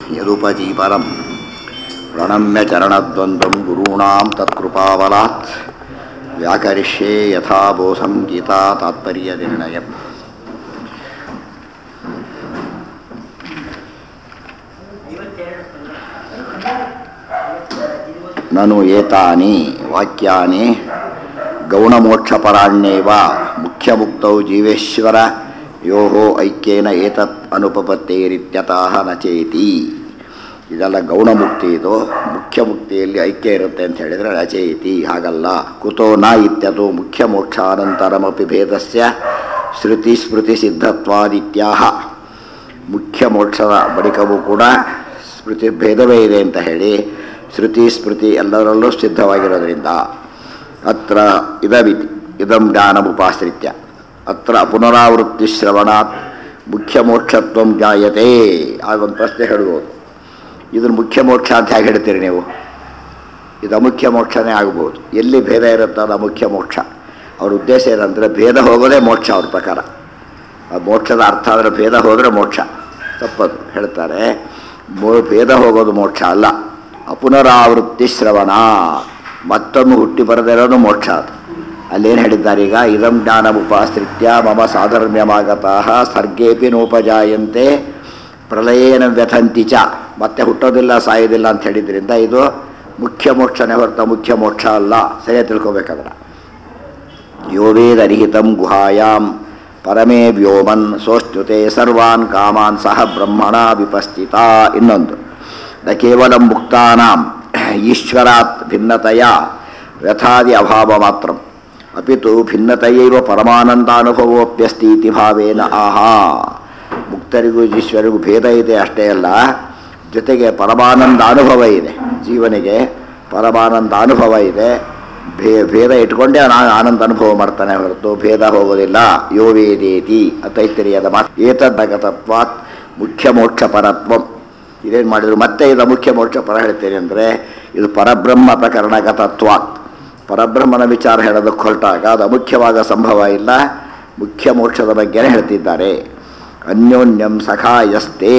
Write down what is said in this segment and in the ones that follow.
ಯದುಪಜೀಪರಂ ಪ್ರಣಮ್ಯ ಚರಣದ್ವಂದ್ವಂ ಗುರುಣಾಂ ತತ್ಕೃಪಾಬಲಾತ್ ವ್ಯಾಕರಿಷ್ಯೆ ಯಥಾಬೋಧಂ ಗೀತಾ ತಾತ್ಪರ್ಯ ನಿರ್ಣಯ ನನು ಏತಾನಿ ವಾಕ್ಯಾನಿ ಗೌಣಮೋಕ್ಷಪರಾಣ್ಯೇವ ಮುಖ್ಯಮುಕ್ತೌ ಜೀವೇಶ್ವರ ಯೋ ಐಕ್ಯೇನ ಏತತ್ ಅನುಪಪತ್ತೇರಿತ್ಯತಃ ನಚೇತಿ ಇದೆಲ್ಲ ಗೌಣಮುಕ್ತಿ ಇದು ಮುಖ್ಯ ಮುಕ್ತಿಯಲ್ಲಿ ಐಕ್ಯ ಇರುತ್ತೆ ಅಂತ ಹೇಳಿದರೆ ನಚೇತಿ ಹಾಗಲ್ಲ ಕುತೋ ನ ಇತ್ಯದು ಮುಖ್ಯ ಮೋಕ್ಷಾನಂತರಮಪಿ ಭೇದಸ್ಯ ಶ್ರುತಿ ಸ್ಮೃತಿ ಸಿದ್ಧತ್ವಾದಿತ್ಯಾಹ ಮುಖ್ಯ ಮೋಕ್ಷದ ಬಳಿಕವೂ ಕೂಡ ಸ್ಮೃತಿ ಭೇದವೇ ಇದೆ ಅಂತ ಹೇಳಿ ಶ್ರುತಿ ಸ್ಮೃತಿ ಎಲ್ಲರಲ್ಲೂ ಸಿದ್ಧವಾಗಿರೋದ್ರಿಂದ ಅತ್ರ ಇದವಿತಿ ಇದಂ ಜ್ಞಾನಮುಪಾಶ್ರಿತ್ಯ ಅತ್ರ ಪುನರಾವೃತ್ತಿ ಶ್ರವಣಾತ್ ಮುಖ್ಯ ಮೋಕ್ಷತ್ವ ಜಾಯತೆ ಆಗ ಒಂದು ಪ್ರಶ್ನೆ ಹೇಳ್ಬೋದು ಇದನ್ನು ಮುಖ್ಯ ಮೋಕ್ಷ ಅಂತ ಹೇಗೆ ಹೇಳ್ತೀರಿ ನೀವು ಇದು ಅಮುಖ್ಯ ಮೋಕ್ಷನೇ ಆಗ್ಬೋದು ಎಲ್ಲಿ ಭೇದ ಇರುತ್ತೋ ಅದು ಅಮುಖ್ಯ ಮೋಕ್ಷ ಅವ್ರ ಉದ್ದೇಶ ಏನಂದರೆ ಭೇದ ಹೋಗೋದೇ ಮೋಕ್ಷ ಅವ್ರ ಪ್ರಕಾರ ಆ ಮೋಕ್ಷದ ಅರ್ಥ ಆದರೆ ಭೇದ ಹೋದರೆ ಮೋಕ್ಷ ತಪ್ಪದು ಹೇಳ್ತಾರೆ ಮೋ ಭೇದ ಹೋಗೋದು ಮೋಕ್ಷ ಅಲ್ಲ ಅಪುನರಾವೃತ್ತಿ ಶ್ರವಣ ಮತ್ತೊಮ್ಮೆ ಹುಟ್ಟಿ ಬರದಿರೋದು ಮೋಕ್ಷ ಅದು ಅಲ್ಲೇನು ಹೇಳಿದ್ದಾರೆ ಈಗ ಇದಂ ಜ್ಞಾನ ಉಪಾಶ್ರಿತ್ಯ ಮಮ ಸಾಧರ್ಮ್ಯಮಾಗತಃ ಸರ್ಗೇಪಿ ನೋಪಜಾಯಂತೆ ಪ್ರಳಯೇನ ವ್ಯಥಂತಿ ಚ ಮತ್ತೆ ಹುಟ್ಟೋದಿಲ್ಲ ಸಾಯೋದಿಲ್ಲ ಅಂತ ಹೇಳಿದ್ರಿಂದ ಇದು ಮುಖ್ಯ ಮೋಕ್ಷನೇ ಹೊರತ ಮುಖ್ಯ ಮೋಕ್ಷ ಅಲ್ಲ ಸರಿಯಾಗಿ ತಿಳ್ಕೊಬೇಕಾದ್ರೆ ಯೋ ವೇದರಿಹಿತಂ ಗುಹಾಯಾಂ ಪರಮೇ ವ್ಯೋಮನ್ ಸೋಷ್ಣುತೆ ಸರ್ವಾನ್ ಕಾಮಾನ್ ಸಹ ಬ್ರಹ್ಮಣ ವಿಪಸ್ಥಿತ ಇನ್ನೊಂದು ನ ಕೇವಲ ಮುಕ್ತಾನಾಂ ಈಶ್ವರಾತ್ ಭಿನ್ನತೆಯ ವ್ಯಥಾದಿ ಅಭಾವ ಮಾತ್ರ ಅಪಿತು ಭಿನ್ನತೆಯೈವ ಪರಮಾನಂದಾನುಭವೋಪ್ಯಸ್ತಿ ಇತಿ ಭಾವೇನ ಆಹಾ ಮುಕ್ತರಿಗೂ ಈಶ್ವರಿಗೂ ಭೇದ ಇದೆ ಅಷ್ಟೇ ಅಲ್ಲ ಜೊತೆಗೆ ಪರಮಾನಂದ ಅನುಭವ ಇದೆ ಜೀವನಿಗೆ ಪರಮಾನಂದ ಅನುಭವ ಇದೆ ಭೇ ಭೇದ ಇಟ್ಕೊಂಡೇ ನಾನು ಆನಂದ ಅನುಭವ ಮಾಡ್ತಾನೆ ಹೊರತು ಭೇದ ಹೋಗೋದಿಲ್ಲ ಯೋ ವೇದೇತಿ ತೈತರಿಯದ ಮಾತು ಏತದ್ದಗತತ್ವಾತ್ ಮುಖ್ಯ ಮೋಕ್ಷ ಪರತ್ವಂ ಇದೇನು ಮಾಡಿದ್ರು ಮತ್ತೆ ಇದು ಮುಖ್ಯ ಮೋಕ್ಷ ಪರ ಹೇಳ್ತೇನೆ ಅಂದರೆ ಇದು ಪರಬ್ರಹ್ಮ ಪ್ರಕರಣಗತತ್ವಾತ್ ಪರಬ್ರಹ್ಮನ ವಿಚಾರ ಹೇಳೋದಕ್ಕೆ ಹೊರಟಾಗ ಅದು ಅಮುಖ್ಯವಾದ ಸಂಭವ ಇಲ್ಲ ಮುಖ್ಯ ಮೋಕ್ಷದ ಬಗ್ಗೆನೇ ಹೇಳ್ತಿದ್ದಾರೆ ಅನ್ಯೋನ್ಯಂ ಸಖಾಯಸ್ತೆ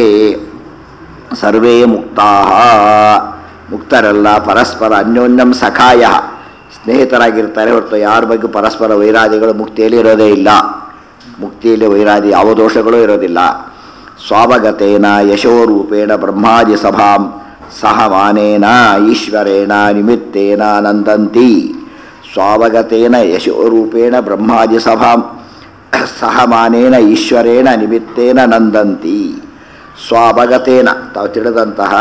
ಸರ್ವೇ ಮುಕ್ತಾ ಮುಕ್ತರೆಲ್ಲ ಪರಸ್ಪರ ಅನ್ಯೋನ್ಯಂ ಸಖಾಯ ಸ್ನೇಹಿತರಾಗಿರ್ತಾರೆ ಹೊರತು ಯಾರ ಬಗ್ಗೆ ಪರಸ್ಪರ ವೈರಾದಿಗಳು ಮುಕ್ತಿಯಲ್ಲಿ ಇರೋದೇ ಇಲ್ಲ ಮುಕ್ತಿಯಲ್ಲಿ ವೈರಾದಿ ಯಾವ ದೋಷಗಳೂ ಇರೋದಿಲ್ಲ ಸ್ವಾವಗತೇನ ಯಶೋರೂಪೇಣ ಬ್ರಹ್ಮಾದಿ ಸಭಾಂ ಸಹಮಾನೇನ ಈಶ್ವರೇಣ ನಿಮಿತ್ತೇನ ನಂದಂತಿ ಸ್ವಾವಗತೇನ ಯಶೋರೂಪೇಣ ಬ್ರಹ್ಮಾದಿ ಸಭಾಂ ಸಹಮಾನೇನ ಈಶ್ವರೇಣ ನಿಮಿತ್ತೇನ ನಂದಂತಿ ಸ್ವಾವಗತೇನ ತಾವು ತಿಳಿದಂತಹ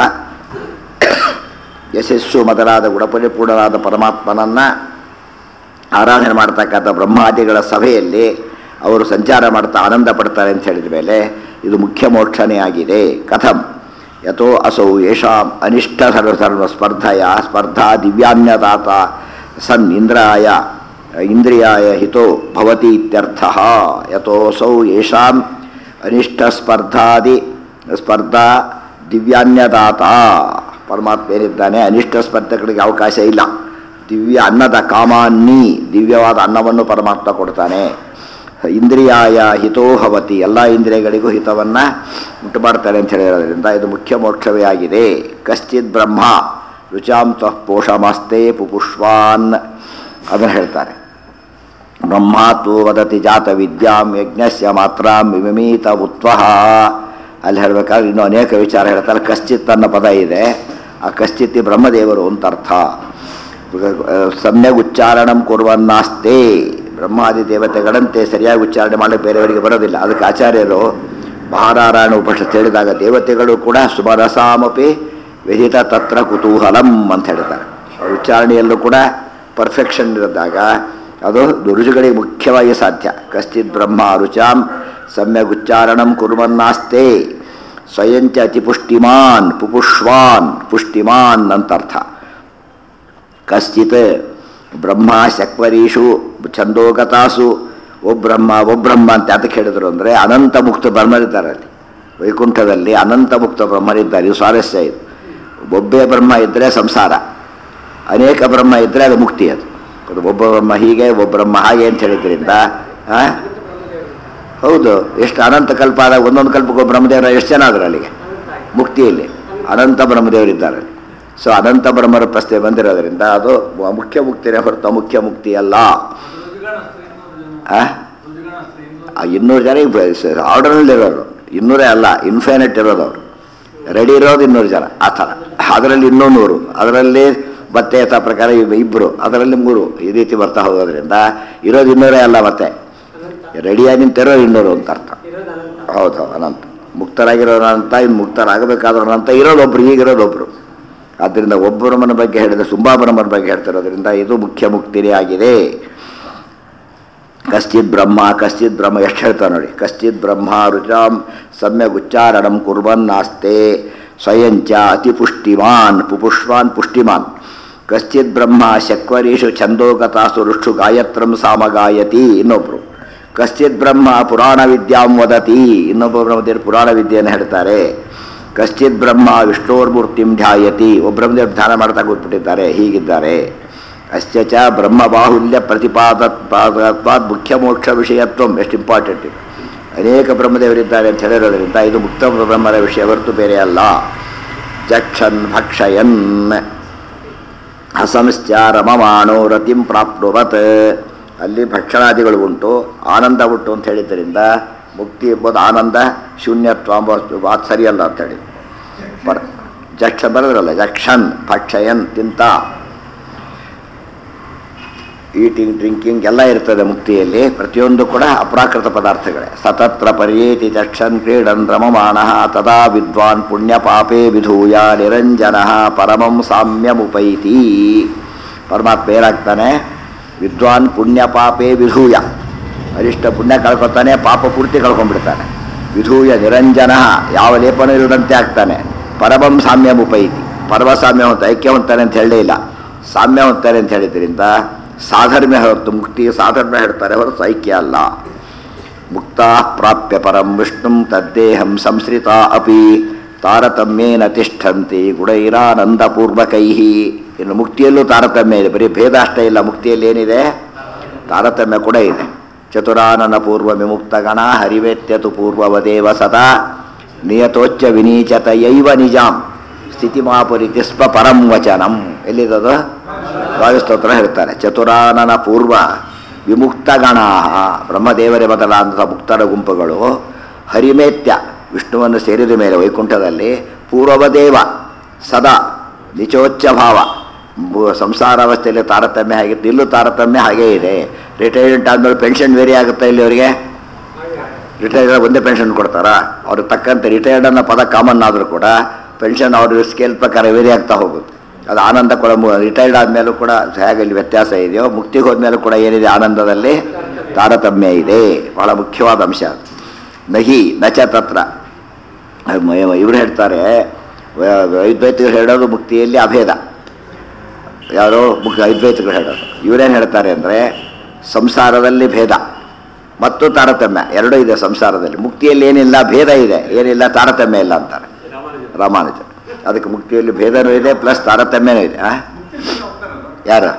ಯಶಸ್ಸು ಮೊದಲಾದ ಗುಣಪರಿಪೂರ್ಣರಾದ ಪರಮಾತ್ಮನನ್ನು ಆರಾಧನೆ ಮಾಡ್ತಕ್ಕಂಥ ಬ್ರಹ್ಮಾದಿಗಳ ಸಭೆಯಲ್ಲಿ ಅವರು ಸಂಚಾರ ಮಾಡ್ತಾ ಆನಂದ ಪಡ್ತಾರೆ ಅಂತ ಹೇಳಿದ ಮೇಲೆ ಇದು ಮುಖ್ಯ ಮೋಕ್ಷನೇ ಆಗಿದೆ ಕಥಂ ಯಥೋ ಅಸೌ ಯಶಾಂ ಅನಿಷ್ಟ ಸರ್ವ ಸರ್ವ ಸ್ಪರ್ಧೆಯ ಸ್ಪರ್ಧಾ ದಿವ್ಯಾನ್ಯದಾತ ಸನ್ ಇಂದ್ರಾಯ ಇಂದ್ರಿಯಾಯ ಹಿತೋ ಭವತಿ ಇತ್ಯರ್ಥ ಯಥೋಸೌ ಯಶಾಂ ಅನಿಷ್ಟ ಸ್ಪರ್ಧಾದಿ ಸ್ಪರ್ಧಾ ದಿವ್ಯಾನ್ಯದಾತ ಪರಮಾತ್ಮ ಏನಿದ್ದಾನೆ ಅನಿಷ್ಟ ಸ್ಪರ್ಧೆಗಳಿಗೆ ಅವಕಾಶ ಇಲ್ಲ ದಿವ್ಯ ಅನ್ನದ ಕಾಮಾನ್ನಿ ದಿವ್ಯವಾದ ಅನ್ನವನ್ನು ಪರಮಾತ್ಮ ಕೊಡ್ತಾನೆ ಇಂದ್ರಿಯಾಯ ಹಿತೋಹವತಿ ಎಲ್ಲ ಇಂದ್ರಿಯಗಳಿಗೂ ಹಿತವನ್ನು ಉಂಟು ಮಾಡ್ತಾರೆ ಅಂತ ಹೇಳಿರೋದ್ರಿಂದ ಇದು ಮುಖ್ಯ ಮೋಕ್ಷವೇ ಆಗಿದೆ ಕಶ್ಚಿತ್ ಬ್ರಹ್ಮ ರುಚಾಂ ತ್ವ ಪೋಷಮಸ್ತೆ ಪುಪುಷ್ವಾನ್ ಅದನ್ನು ಹೇಳ್ತಾರೆ ಬ್ರಹ್ಮಾತು ವದತಿ ಜಾತ ವಿದ್ಯಾಂ ಯಜ್ಞಸ್ಯ ಮಾತ್ರಾಂ ವಿಮೀತ ಉತ್ವಹ ಅಲ್ಲಿ ಹೇಳಬೇಕಾದ್ರೆ ಇನ್ನೂ ಅನೇಕ ವಿಚಾರ ಹೇಳ್ತಾರೆ ಕಶ್ಚಿತ್ ಅನ್ನೋ ಪದ ಇದೆ ಆ ಕಶ್ಚಿತ್ತಿ ಬ್ರಹ್ಮದೇವರು ಅಂತ ಅರ್ಥ ಸಮ್ಯಗ್ ಉಚ್ಚಾರಣಂ ಕುರುವನ್ನಾಸ್ತೆ ಬ್ರಹ್ಮಾದಿ ದೇವತೆಗಳಂತೆ ಸರಿಯಾಗಿ ಉಚ್ಚಾರಣೆ ಮಾಡಲಿಕ್ಕೆ ಬೇರೆಯವರಿಗೆ ಬರೋದಿಲ್ಲ ಅದಕ್ಕೆ ಆಚಾರ್ಯರು ಮಹಾರಾರಾಯಣ ಉಪನಿಷತ್ ಹೇಳಿದಾಗ ದೇವತೆಗಳು ಕೂಡ ಸುಮರಸಾಮಪಿ ವಿಹಿತ ತತ್ರ ಕುತೂಹಲಂ ಅಂತ ಹೇಳ್ತಾರೆ ಅವ್ರ ಉಚ್ಚಾರಣೆಯಲ್ಲೂ ಕೂಡ ಪರ್ಫೆಕ್ಷನ್ ಇರಿದಾಗ ಅದು ರುಜುಗಳಿಗೆ ಮುಖ್ಯವಾಗಿ ಸಾಧ್ಯ ಕಶ್ಚಿತ್ ಬ್ರಹ್ಮ ರುಚಾಂ ಸಮ್ಯಗ್ ಉಚ್ಚಾರಣಂ ಕುರುವನ್ನಾಸ್ತೆ ಸ್ವಯಂಚ ಅತಿಪುಷ್ಟಿಮಾನ್ ಪುಪುಷ್ವಾನ್ ಪುಷ್ಟಿಮಾನ್ ಅಂತ ಅರ್ಥ ಕಶ್ಚಿತ್ ಬ್ರಹ್ಮ ಶಕ್ವರೀಷು ಛಂದೋಗತಾಸು ಒಬ್ರಹ್ಮ ಒಬ್ರಹ್ಮ ಅಂತ ಅದಕ್ಕೆ ಹೇಳಿದ್ರು ಅಂದರೆ ಅನಂತ ಮುಕ್ತ ಬ್ರಹ್ಮರಿದ್ದಾರೆ ಅಲ್ಲಿ ವೈಕುಂಠದಲ್ಲಿ ಅನಂತ ಮುಕ್ತ ಬ್ರಹ್ಮರಿದ್ದಾರೆ ಇದು ಸ್ವಾರಸ್ಯ ಇದು ಒಬ್ಬೇ ಬ್ರಹ್ಮ ಇದ್ದರೆ ಸಂಸಾರ ಅನೇಕ ಬ್ರಹ್ಮ ಇದ್ದರೆ ಅದು ಮುಕ್ತಿ ಅದು ಅದು ಒಬ್ಬ ಬ್ರಹ್ಮ ಹೀಗೆ ಒಬ್ಬ ಬ್ರಹ್ಮ ಹಾಗೆ ಅಂತ ಹೇಳಿದ್ರಿಂದ ಆ? ಹೌದು ಎಷ್ಟು ಅನಂತ ಕಲ್ಪ ಆದಾಗ ಒಂದೊಂದು ಕಲ್ಪಕ್ಕೂ ಬ್ರಹ್ಮದೇವರ ಎಷ್ಟು ಜನ ಆದ್ರು ಅಲ್ಲಿಗೆ ಮುಕ್ತಿಯಲ್ಲಿ ಅನಂತ ಬ್ರಹ್ಮದೇವರಿದ್ದಾರೆ ಸೊ ಅನಂತ ಬ್ರಹ್ಮರ ಪ್ರಶ್ನೆ ಬಂದಿರೋದ್ರಿಂದ ಅದು ಮುಖ್ಯ ಮುಕ್ತಿನೇ ಹೊರತು ಮುಖ್ಯ ಮುಕ್ತಿ ಅಲ್ಲ ಆ? ಆ ಇನ್ನೂರು ಜನ ಆರ್ಡರ್ನಲ್ಲಿ ಇರೋರು ಇನ್ನೂರೇ ಅಲ್ಲ ಇನ್ಫೈನಟ್ ಇರೋದು ಅವರು ರೆಡಿ ಇರೋದು ಇನ್ನೂರು ಜನ ಆ ಥರ ಅದರಲ್ಲಿ ಇನ್ನೂ ನೂರು ಅದರಲ್ಲಿ ಮತ್ತೆ ಯಥಾ ಪ್ರಕಾರ ಇವ್- ಇಬ್ರು ಅದರಲ್ಲಿ ಮೂರು ಈ ರೀತಿ ಬರ್ತಾ ಹೋಗೋದ್ರಿಂದ ಇರೋದು ಇನ್ನೂರೇ ಅಲ್ಲ ಮತ್ತೆ ರೆಡಿಯಾಗಿ ನಿಂತಿರೋರು ಇನ್ನೂರು ಅಂತ ಅರ್ಥ ಹೌದು ಅನಂತ ಮುಕ್ತರಾಗಿರೋರು ಅಂತ ಇನ್ನು ಮುಕ್ತರಾಗಬೇಕಾದವ್ರು ಅಂತ ಇರೋದು ಒಬ್ರು ಈಗಿರೋದು ಒಬ್ರು ಆದ್ದರಿಂದ ಒಬ್ಬರಮ್ಮನ ಬಗ್ಗೆ ಹೇಳಿದ ಸುಂಬಾಬ್ರಹ್ಮನ ಬಗ್ಗೆ ಹೇಳ್ತಿರೋದ್ರಿಂದ ಇದು ಮುಖ್ಯ ಮುಕ್ತಿನೇ ಆಗಿದೆ ಕಶ್ಚಿತ್ ಬ್ರಹ್ಮ ಕಶ್ಚಿತ್ ಬ್ರಹ್ಮ ಎಷ್ಟು ಹೇಳ್ತಾರೆ ನೋಡಿ ಕಶ್ಚಿತ್ ಬ್ರಹ್ಮ ರುಚಾಂ ಸಮ್ಯಕ್ ಉಚ್ಚಾರಣಂ ಕುರ್ವನ್ ನಾಸ್ತೆ ಸ್ವಯಂಚ ಅತಿ ಪುಷ್ಟಿಮಾನ್ ಪುಪುಷ್ವಾನ್ ಪುಷ್ಟಿಮಾನ್ ಕಶ್ಚಿತ್ ಬ್ರಹ್ಮ ಶಕ್ವರೀಷು ಛಂದೋಗತಾಸು ಋಕ್ಷು ಗಾಯತ್ರಂ ಸಾಮಗಾಯತಿ ಇನ್ನೊಬ್ರು ಕಶ್ಚಿತ್ ಬ್ರಹ್ಮ ಪುರಾಣ ವಿದ್ಯಾಂ ವದತಿ ಇನ್ನೊಬ್ಬ ಬ್ರಹ್ಮದೇವರು ಪುರಾಣ ವಿದ್ಯೆಯನ್ನು ಹೇಳ್ತಾರೆ ಕಶ್ಚಿತ್ ಬ್ರಹ್ಮ ವಿಷ್ಣೋರ್ಮೂರ್ತಿಂ ಧ್ಯಾಯತಿ ಒಬ್ಬರಮ್ಮದೇವರು ಧ್ಯಾನ ಮಾಡ್ತಾ ಕೂತ್ಬಿಟ್ಟಿದ್ದಾರೆ ಹೀಗಿದ್ದಾರೆ ಅಶ್ಚ ಚ ಬ್ರಹ್ಮ ಬಾಹುಲ್ಯ ಪ್ರತಿಪಾದತ್ವಾದ್ ಮುಖ್ಯ ಮೋಕ್ಷ ವಿಷಯತ್ವ ಎಷ್ಟು ಇಂಪಾರ್ಟೆಂಟ್ ಇದು ಅನೇಕ ಬ್ರಹ್ಮದೇವರಿದ್ದಾರೆ ಅಂತ ಹೇಳಿರೋದ್ರಿಂದ ಇದು ಮುಕ್ತ ಬ್ರಹ್ಮರ ವಿಷಯ ಹೊರತು ಬೇರೆ ಅಲ್ಲ ಜಕ್ಷನ್ ಭಕ್ಷಯನ್ ಅಸಂಶ್ಚ ರಮಮಾಣೋ ರತಿಂ ಪ್ರಾಪ್ನುವತ್ ಅಲ್ಲಿ ಭಕ್ಷಣಾದಿಗಳು ಉಂಟು ಆನಂದ ಉಂಟು ಅಂತ ಹೇಳಿದ್ದರಿಂದ ಮುಕ್ತಿ ಎಂಬುದು ಆನಂದ ಶೂನ್ಯತ್ವ ಎಂಬ ಮಾತು ಸರಿಯಲ್ಲ ಅಂತೇಳಿ ಬರ್ ಜಕ್ಷ ಬರೋದ್ರಲ್ಲ ಜಕ್ಷನ್ ಭಕ್ಷಯನ್ ತಿಂತ ಈಟಿಂಗ್ ಡ್ರಿಂಕಿಂಗ್ ಎಲ್ಲ ಇರ್ತದೆ ಮುಕ್ತಿಯಲ್ಲಿ ಪ್ರತಿಯೊಂದು ಕೂಡ ಅಪ್ರಾಕೃತ ಪದಾರ್ಥಗಳೇ ಸತತ್ರ ಪರ್ಯೇತಿ ಚಕ್ಷನ್ ಕ್ರೀಡನ್ ರಮಮಾಣ ತದಾ ವಿದ್ವಾನ್ ಪುಣ್ಯ ಪಾಪೇ ವಿಧೂಯ ನಿರಂಜನ ಪರಮಂ ಸಾಮ್ಯಮುಪೈತಿ ಪರಮಾತ್ಮ ಏನಾಗ್ತಾನೆ ವಿದ್ವಾನ್ ಪುಣ್ಯ ಪಾಪೇ ವಿಧೂಯ ಅರಿಷ್ಟ ಪುಣ್ಯ ಕಳ್ಕೊತಾನೆ ಪಾಪ ಪೂರ್ತಿ ಕಳ್ಕೊಂಡ್ಬಿಡ್ತಾನೆ ವಿಧೂಯ ನಿರಂಜನ ಯಾವ ಲೇಪನ ಇಲ್ಲದಂತೆ ಆಗ್ತಾನೆ ಪರಮಂ ಸಾಮ್ಯಮುಪೈತಿ ಪರಮ ಸಾಮ್ಯ ಹೊಂತ ಐಕ್ಯ ಹೊಂತಾನೆ ಅಂತ ಹೇಳಲೇ ಇಲ್ಲ ಸಾಮ್ಯ ಹೊಂತಾನೆ ಅಂತ ಹೇಳಿದ್ರಿಂದ ಸಾಧರ್ಮ್ಯ ಹೊರತು ಮುಕ್ತಿ ಸಾಧರ್ಮ್ಯ ಹೇಳ್ತಾರೆ ಹೊರತು ಐಕ್ಯ ಅಲ್ಲ ಮುಕ್ತ ಪ್ರಾಪ್ಯ ಪರಂ ವಿಷ್ಣುಂ ತದ್ದೇಹಂ ಸಂಶ್ರಿತ ಅಪಿ ತಾರತಮ್ಯೇನ ತಿಷ್ಠಂತಿ ಗುಣೈರಾನಂದಪೂರ್ವಕೈ ಇನ್ನು ಮುಕ್ತಿಯಲ್ಲೂ ತಾರತಮ್ಯ ಇದೆ ಬರೀ ಭೇದ ಅಷ್ಟೇ ಇಲ್ಲ ಮುಕ್ತಿಯಲ್ಲಿ ಏನಿದೆ ತಾರತಮ್ಯ ಕೂಡ ಇದೆ ಚತುರಾನನ ಪೂರ್ವ ವಿಮುಕ್ತಗಣ ಹರಿವೇತ್ಯತು ಪೂರ್ವವದೇವ ಸದಾ ನಿಯತೋಚ್ಚ ವಿನೀಚತಯೈವ ನಿಜಾಂ ಸ್ಥಿತಿಮಾಪುರಿತಿ ಸ್ವ ಪರಂ ವಚನಂ ಎಲ್ಲಿದದು ವಾಯುಸ್ತೋತ್ರ ಹೇಳ್ತಾರೆ ಚತುರಾನನ ಪೂರ್ವ ವಿಮುಕ್ತಗಣ ಬ್ರಹ್ಮದೇವರೇ ಬದಲಾದಂಥ ಮುಕ್ತರ ಗುಂಪುಗಳು ಹರಿಮೇತ್ಯ ವಿಷ್ಣುವನ್ನು ಸೇರಿದ ಮೇಲೆ ವೈಕುಂಠದಲ್ಲಿ ಪೂರ್ವದೇವ ಸದಾ ನಿಚೋಚ್ಚ ಭಾವ ಬು- ಸಂಸಾರಾವಸ್ಥೆಯಲ್ಲಿ ತಾರತಮ್ಯ ಆಗಿತ್ತು ಇಲ್ಲೂ ತಾರತಮ್ಯ ಹಾಗೇ ಇದೆ ರಿಟೈರ್ಮೆಂಟ್ ಆದಮೇಲೆ ಪೆನ್ಷನ್ ವೇರಿ ಆಗುತ್ತಾ ಇಲ್ಲಿ ಅವರಿಗೆ ರಿಟೈರ್ಡ್ ಒಂದೇ ಪೆನ್ಷನ್ ಕೊಡ್ತಾರಾ ಅವ್ರಿಗೆ ತಕ್ಕಂತೆ ರಿಟೈರ್ಡ್ ಅನ್ನೋ ಪದ ಕಾಮನ್ ಆದರೂ ಕೂಡ ಪೆನ್ಷನ್ ಅವ್ರ ಸ್ಕೇಲ್ ಪ್ರಕಾರ ವೇರಿ ಆಗ್ತಾ ಹೋಗುತ್ತೆ ಅದು ಆನಂದ ಕೂಡ ರಿಟೈರ್ಡ್ ಆದಮೇಲೂ ಕೂಡ ಹೇಗೆ ಇಲ್ಲಿ ವ್ಯತ್ಯಾಸ ಇದೆಯೋ ಮುಕ್ತಿಗೆ ಹೋದ್ಮೇಲೂ ಕೂಡ ಏನಿದೆ ಆನಂದದಲ್ಲಿ ತಾರತಮ್ಯ ಇದೆ ಬಹಳ ಮುಖ್ಯವಾದ ಅಂಶ ಅದು. ನಹಿ ನಚ ತತ್ರ ಇವರು ಹೇಳ್ತಾರೆ ವೈದ್ವೈತಿಗಳು ಹೇಳೋದು ಮುಕ್ತಿಯಲ್ಲಿ ಅಭೇದ ಯಾರೋ ಮುಖ್ಯ ಅದ್ವೈತಗಳು ಹೇಳೋದು ಇವರೇನು ಹೇಳ್ತಾರೆ ಅಂದರೆ ಸಂಸಾರದಲ್ಲಿ ಭೇದ ಮತ್ತು ತಾರತಮ್ಯ ಎರಡೂ ಇದೆ ಸಂಸಾರದಲ್ಲಿ ಮುಕ್ತಿಯಲ್ಲಿ ಏನಿಲ್ಲ ಭೇದ ಇದೆ ಏನಿಲ್ಲ ತಾರತಮ್ಯ ಇಲ್ಲ ಅಂತಾರೆ ರಾಮಾನುಜ ಅದಕ್ಕೆ ಮುಕ್ತಿಯಲ್ಲಿ ಭೇದನೂ ಇದೆ ಪ್ಲಸ್ ತಾರತಮ್ಯನೂ ಇದೆ ಆ? ಯಾರು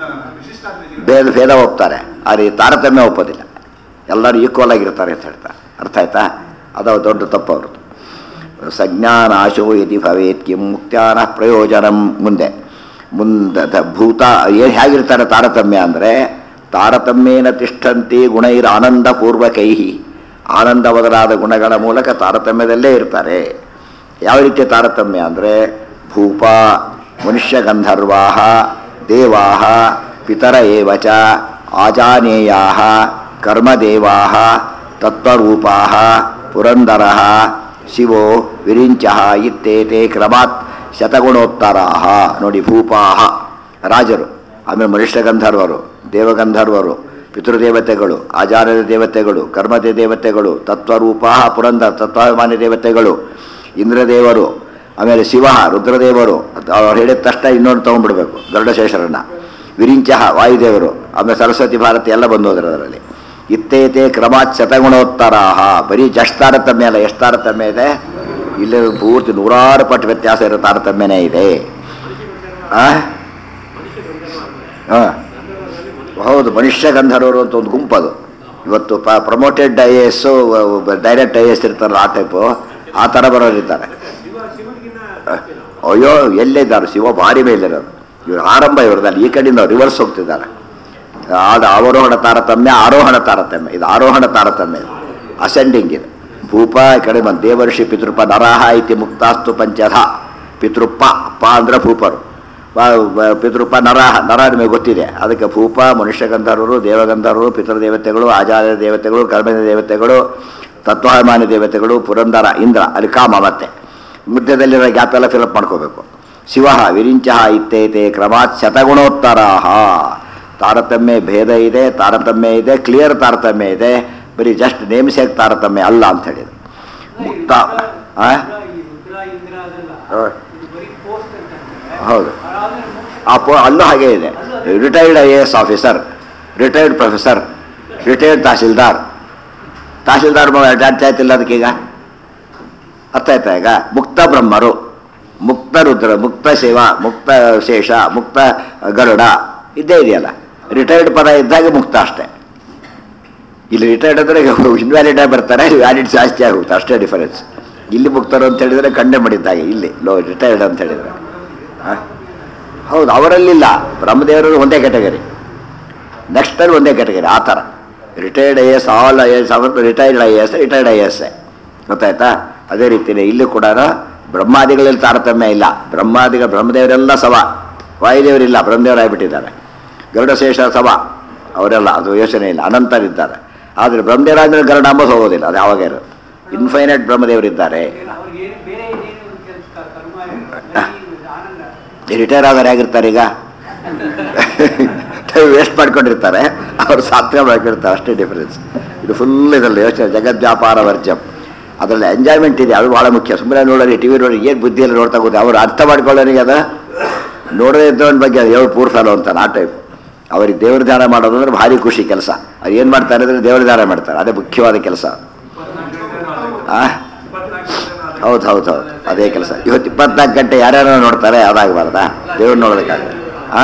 ಭೇದ ಭೇದ ಒಪ್ತಾರೆ ಆದರೆ ಈ ತಾರತಮ್ಯ ಒಪ್ಪೋದಿಲ್ಲ ಎಲ್ಲರೂ ಈಕ್ವಲ್ ಆಗಿರ್ತಾರೆ ಅಂತ ಹೇಳ್ತಾರೆ ಅರ್ಥ ಆಯ್ತಾ ಅದು ದೊಡ್ಡ ತಪ್ಪು ಅವ್ರದ್ದು ಸಜ್ಞಾನಾಶೋ ಯದಿ ಭವೇತ್ ಕಿಂ ಮುಕ್ತ್ಯಾನ ಪ್ರಯೋಜನಂ ಮುಂದೆ ಮುಂದೆ ದ- ಭೂತ ಏನು ಹೇಗಿರ್ತಾರೆ ತಾರತಮ್ಯ ಅಂದರೆ ತಾರತಮ್ಯೇನ ತಿಷ್ಠಂತಿ ಗುಣೈರ ಆನಂದ ಪೂರ್ವಕೈ ಆನಂದ ಬದಲಾದ ಗುಣಗಳ ಮೂಲಕ ತಾರತಮ್ಯದಲ್ಲೇ ಇರ್ತಾರೆ ಯಾವ ರೀತಿಯ ತಾರತಮ್ಯ ಅಂದರೆ ಭೂಪ ಮನುಷ್ಯ ಗಂಧರ್ವಾ ದೇವಾ ಪಿತರ ಏವ ಚ ಆಜಾನೇಯಾ ಕರ್ಮದೇವಾ ತತ್ವರೂಪಾ ಪುರಂದರ ಶಿವೋ ವಿರಿಂಚ ಇತ್ತೇತೆ ಕ್ರಮಾತ್ ಶತಗುಣೋತ್ತರಾ ನೋಡಿ ಭೂಪಾಹ ರಾಜರು ಆಮೇಲೆ ಮನುಷ್ಯ ಗಂಧರ್ವರು ದೇವಗಂಧರ್ವರು ಪಿತೃದೇವತೆಗಳು ಆಚಾರ್ಯ ದೇವತೆಗಳು ಕರ್ಮದ ದೇವತೆಗಳು ತತ್ವರೂಪ ಪುರಂದರ ತತ್ವಾಭಿಮಾನಿ ದೇವತೆಗಳು ಇಂದ್ರದೇವರು ಆಮೇಲೆ ಶಿವ ರುದ್ರದೇವರು ಅವ್ರು ಹೇಳಿದ ತಕ್ಷಣ ಇನ್ನೊಂದು ತೊಗೊಂಡ್ಬಿಡ್ಬೇಕು ಗರುಡಶೇಷರನ್ನ ವಿರಿಂಚ ವಾಯುದೇವರು ಆಮೇಲೆ ಸರಸ್ವತಿ ಭಾರತಿ ಎಲ್ಲ ಬಂದು ಹೋದ್ರೆ ಅದರಲ್ಲಿ ಇತ್ತೇತೆ ಕ್ರಮಾತ್ ಶತಗುಣೋತ್ತರಾಹ ಬರೀ ಜಸ್ಟ್ ತಾರತಮ್ಯ ಅಲ್ಲ ಎಷ್ಟು ತಾರತಮ್ಯ ಇದೆ ಇಲ್ಲಿ ಪೂರ್ತಿ ನೂರಾರು ಪಟ್ಟು ವ್ಯತ್ಯಾಸ ಇರೋ ತಾರತಮ್ಯನೇ ಇದೆ ಆ ಹಾಂ ಹೌದು ಮನುಷ್ಯ ಗಂಧರ್ವರು ಅಂತ ಒಂದು ಗುಂಪದು ಇವತ್ತು ಪ promoted I S direct I S ಇರ್ತಾರಲ್ಲ ಆ ಟೈಪು ಆ ಥರ ಬರೋರಿದ್ದಾರೆ ಅಯ್ಯೋ ಎಲ್ಲಿದ್ದಾರೆ ಶಿವ ಭಾರಿ ಮೇಲಿರೋದು ಇವ್ರ ಆರಂಭ ಇವ್ರದಲ್ಲಿ ಈ ಕಡೆಯಿಂದ ರಿವರ್ಸ್ ಹೋಗ್ತಿದ್ದಾರೆ ಅದು ಅವರೋಹಣ ತಾರತಮ್ಯ ಆರೋಹಣ ತಾರತಮ್ಯ ಇದು ಆರೋಹಣ ತಾರತಮ್ಯ ಇದು ಅಸೆಂಡಿಂಗ್ ಇದು ಭೂಪ ಈ ಕಡೆ ಬಂದು ದೇವರ್ಷಿ ಪಿತೃಪ ನರಹ ಇತಿ ಮುಕ್ತಾಸ್ತು ಪಂಚಧ ಪಿತೃಪ್ಪ ಪ ಅಂದ್ರೆ ಭೂಪರು ಪ- ಬ- ಪಿತೃಪ ನರಹ ನರ ನಿಮಗೆ ಗೊತ್ತಿದೆ ಅದಕ್ಕೆ ಭೂಪ ಮನುಷ್ಯ ಗಂಧರ್ವರು ದೇವಗಂಧರ್ವರು ಪಿತೃದೇವತೆಗಳು ಆಚಾರ್ಯ ದೇವತೆಗಳು ಕರ್ಮದ ದೇವತೆಗಳು ತತ್ವಾಭಿಮಾನಿ ದೇವತೆಗಳು ಪುರಂದರ ಇಂದ್ರ ಅಲ್ಲಿ ಕಾಮ ಮತ್ತೆ ಮಧ್ಯದಲ್ಲಿರೋ ಗ್ಯಾಪ್ ಎಲ್ಲ ಫಿಲಪ್ ಮಾಡ್ಕೋಬೇಕು ಶಿವ ವಿರಿಂಚ ಇತ್ತೈತೆ ಕ್ರಮಾತ್ ಶತಗುಣೋತ್ತರಾಹ ತಾರತಮ್ಯ ಭೇದ ಇದೆ ತಾರತಮ್ಯ ಇದೆ ಕ್ಲಿಯರ್ ತಾರತಮ್ಯ ಇದೆ ಬರೀ ಜಸ್ಟ್ ನೇಮ್ಸೇಕ್ ತಾರತಮ್ಯ ಅಲ್ಲ ಅಂತ ಹೇಳಿದ್ರು ಮುಕ್ತ ಆ? ಹಾ. ಹೌದು ಆ ಪೋ ಅಲ್ಲೂ ಹಾಗೆ ಇದೆ retired I A S officer retired professor retired tahsildar tahsildar attach ಆಯ್ತಿಲ್ಲ ಅದಕ್ಕೀಗ ಅರ್ಥ ಆಯ್ತಾ ಈಗ ಮುಕ್ತ ಬ್ರಹ್ಮರು ಮುಕ್ತ ರುದ್ರ ಮುಕ್ತ ಶಿವ ಮುಕ್ತ ಶೇಷ ಮುಕ್ತ ಗರುಡ ಇದ್ದೇ ಇದೆಯಲ್ಲ ರಿಟೈರ್ಡ್ ಪದ ಇದ್ದಾಗ ಮುಕ್ತ ಅಷ್ಟೇ ಇಲ್ಲಿ ರಿಟೈರ್ಡ್ ಅಂದರೆ ಇನ್ವ್ಯಾಲಿಡ್ ಆಗಿ ಬರ್ತಾರೆ ವ್ಯಾಲಿಡ್ ಜಾಸ್ತಿ ಆಗುತ್ತೆ ಅಷ್ಟೇ ಡಿಫರೆನ್ಸ್ ಇಲ್ಲಿ ಮುಕ್ತರು ಅಂತ ಹೇಳಿದರೆ ಕಂಡೆ ಮಾಡಿದ್ದಾಗೆ ಇಲ್ಲಿ ಲೋ ರಿಟೈರ್ಡ್ ಅಂತ ಹೇಳಿದರೆ ಆ? ಹೌದು ಅವರಲ್ಲಿಲ್ಲ ಬ್ರಹ್ಮದೇವರು ಒಂದೇ ಕ್ಯಾಟಗರಿ ನೆಕ್ಸ್ಟ್ ಅಲ್ಲಿ ಒಂದೇ ಕ್ಯಾಟಗರಿ ಆ ಥರ retired I S all I S ಅವತ್ತು retired I S retired I S ಗೊತ್ತಾಯ್ತಾ ಅದೇ ರೀತಿಯೇ ಇಲ್ಲಿ ಕೂಡ ಬ್ರಹ್ಮಾದಿಗಳಲ್ಲಿ ತಾರತಮ್ಯ ಇಲ್ಲ ಬ್ರಹ್ಮಾದಿಗ ಬ್ರಹ್ಮದೇವರೆಲ್ಲ ಸವ ವಾಯುದೇವರಿಲ್ಲ ಬ್ರಹ್ಮದೇವರಾಗ್ಬಿಟ್ಟಿದ್ದಾರೆ ಗರುಡಶೇಷ ಸವ ಅವರೆಲ್ಲ ಅದು ಯೋಚನೆ ಇಲ್ಲ ಅನಂತರಿದ್ದಾರೆ ಆದರೆ ಬ್ರಹ್ಮದೇವರಾದ್ಮೇಲೆ ಗರುಡ ಅಂಬಸ್ ಹೋಗೋದಿಲ್ಲ ಅದು ಯಾವಾಗ ಇರೋದು ಇನ್ಫೈನೈಟ್ ಬ್ರಹ್ಮದೇವರಿದ್ದಾರೆ ರಿಟೈರ್ ಆದವ್ರು ಹೇಗಿರ್ತಾರೆ ಈಗ ವೇಸ್ಟ್ ಮಾಡ್ಕೊಂಡಿರ್ತಾರೆ ಅವರು ಸಾಧನೆ ಮಾಡ್ಕೊಂಡಿರ್ತಾರೆ ಅಷ್ಟೇ ಡಿಫರೆನ್ಸ್ ಇದು ಫುಲ್ ಇದರಲ್ಲಿ ಯೋಚನೆ ಜಗದ್ವ್ಯಾಪಾರ ವರ್ಜಂ ಅದರಲ್ಲಿ ಎಂಜಾಯ್ಮೆಂಟ್ ಇದೆ ಅದು ಭಾಳ ಮುಖ್ಯ ಸುಮ್ಮನೆ ನೋಡೋರಿ ಟಿ ವಿ ನೋಡಿ ಏನು ಬುದ್ಧಿಯಲ್ಲಿ ನೋಡ್ತಾ ಕೂತು ಅವ್ರು ಅರ್ಥ ಮಾಡ್ಕೊಳ್ಳೋರಿಗೆ ಅದ ನೋಡದೇ ಇದ್ದವನ ಬಗ್ಗೆ ಅದು ಯಾವ ಪೂರ್ ಫೆಲೋ ಅಂತ ಆ ಟೈಪ್ ಅವ್ರಿಗೆ ದೇವ್ರ ಧ್ಯಾನ ಮಾಡೋದು ಅಂದ್ರೆ ಭಾರಿ ಖುಷಿ ಕೆಲಸ ಅವ್ರು ಏನು ಮಾಡ್ತಾರೆ ಅಂದರೆ ದೇವ್ರ ಧ್ಯಾನ ಮಾಡ್ತಾರೆ ಅದೇ ಮುಖ್ಯವಾದ ಕೆಲಸ ಆ ಹೌದು ಹೌದು ಹೌದು ಅದೇ ಕೆಲಸ ಇವತ್ತು ಇಪ್ಪತ್ನಾಲ್ಕು ಗಂಟೆ ಯಾರ್ಯಾರೋ ನೋಡ್ತಾರೆ ಅದಾಗಬಾರ್ದಾ ದೇವ್ರು ನೋಡೋದಕ್ಕಾಗ ಆ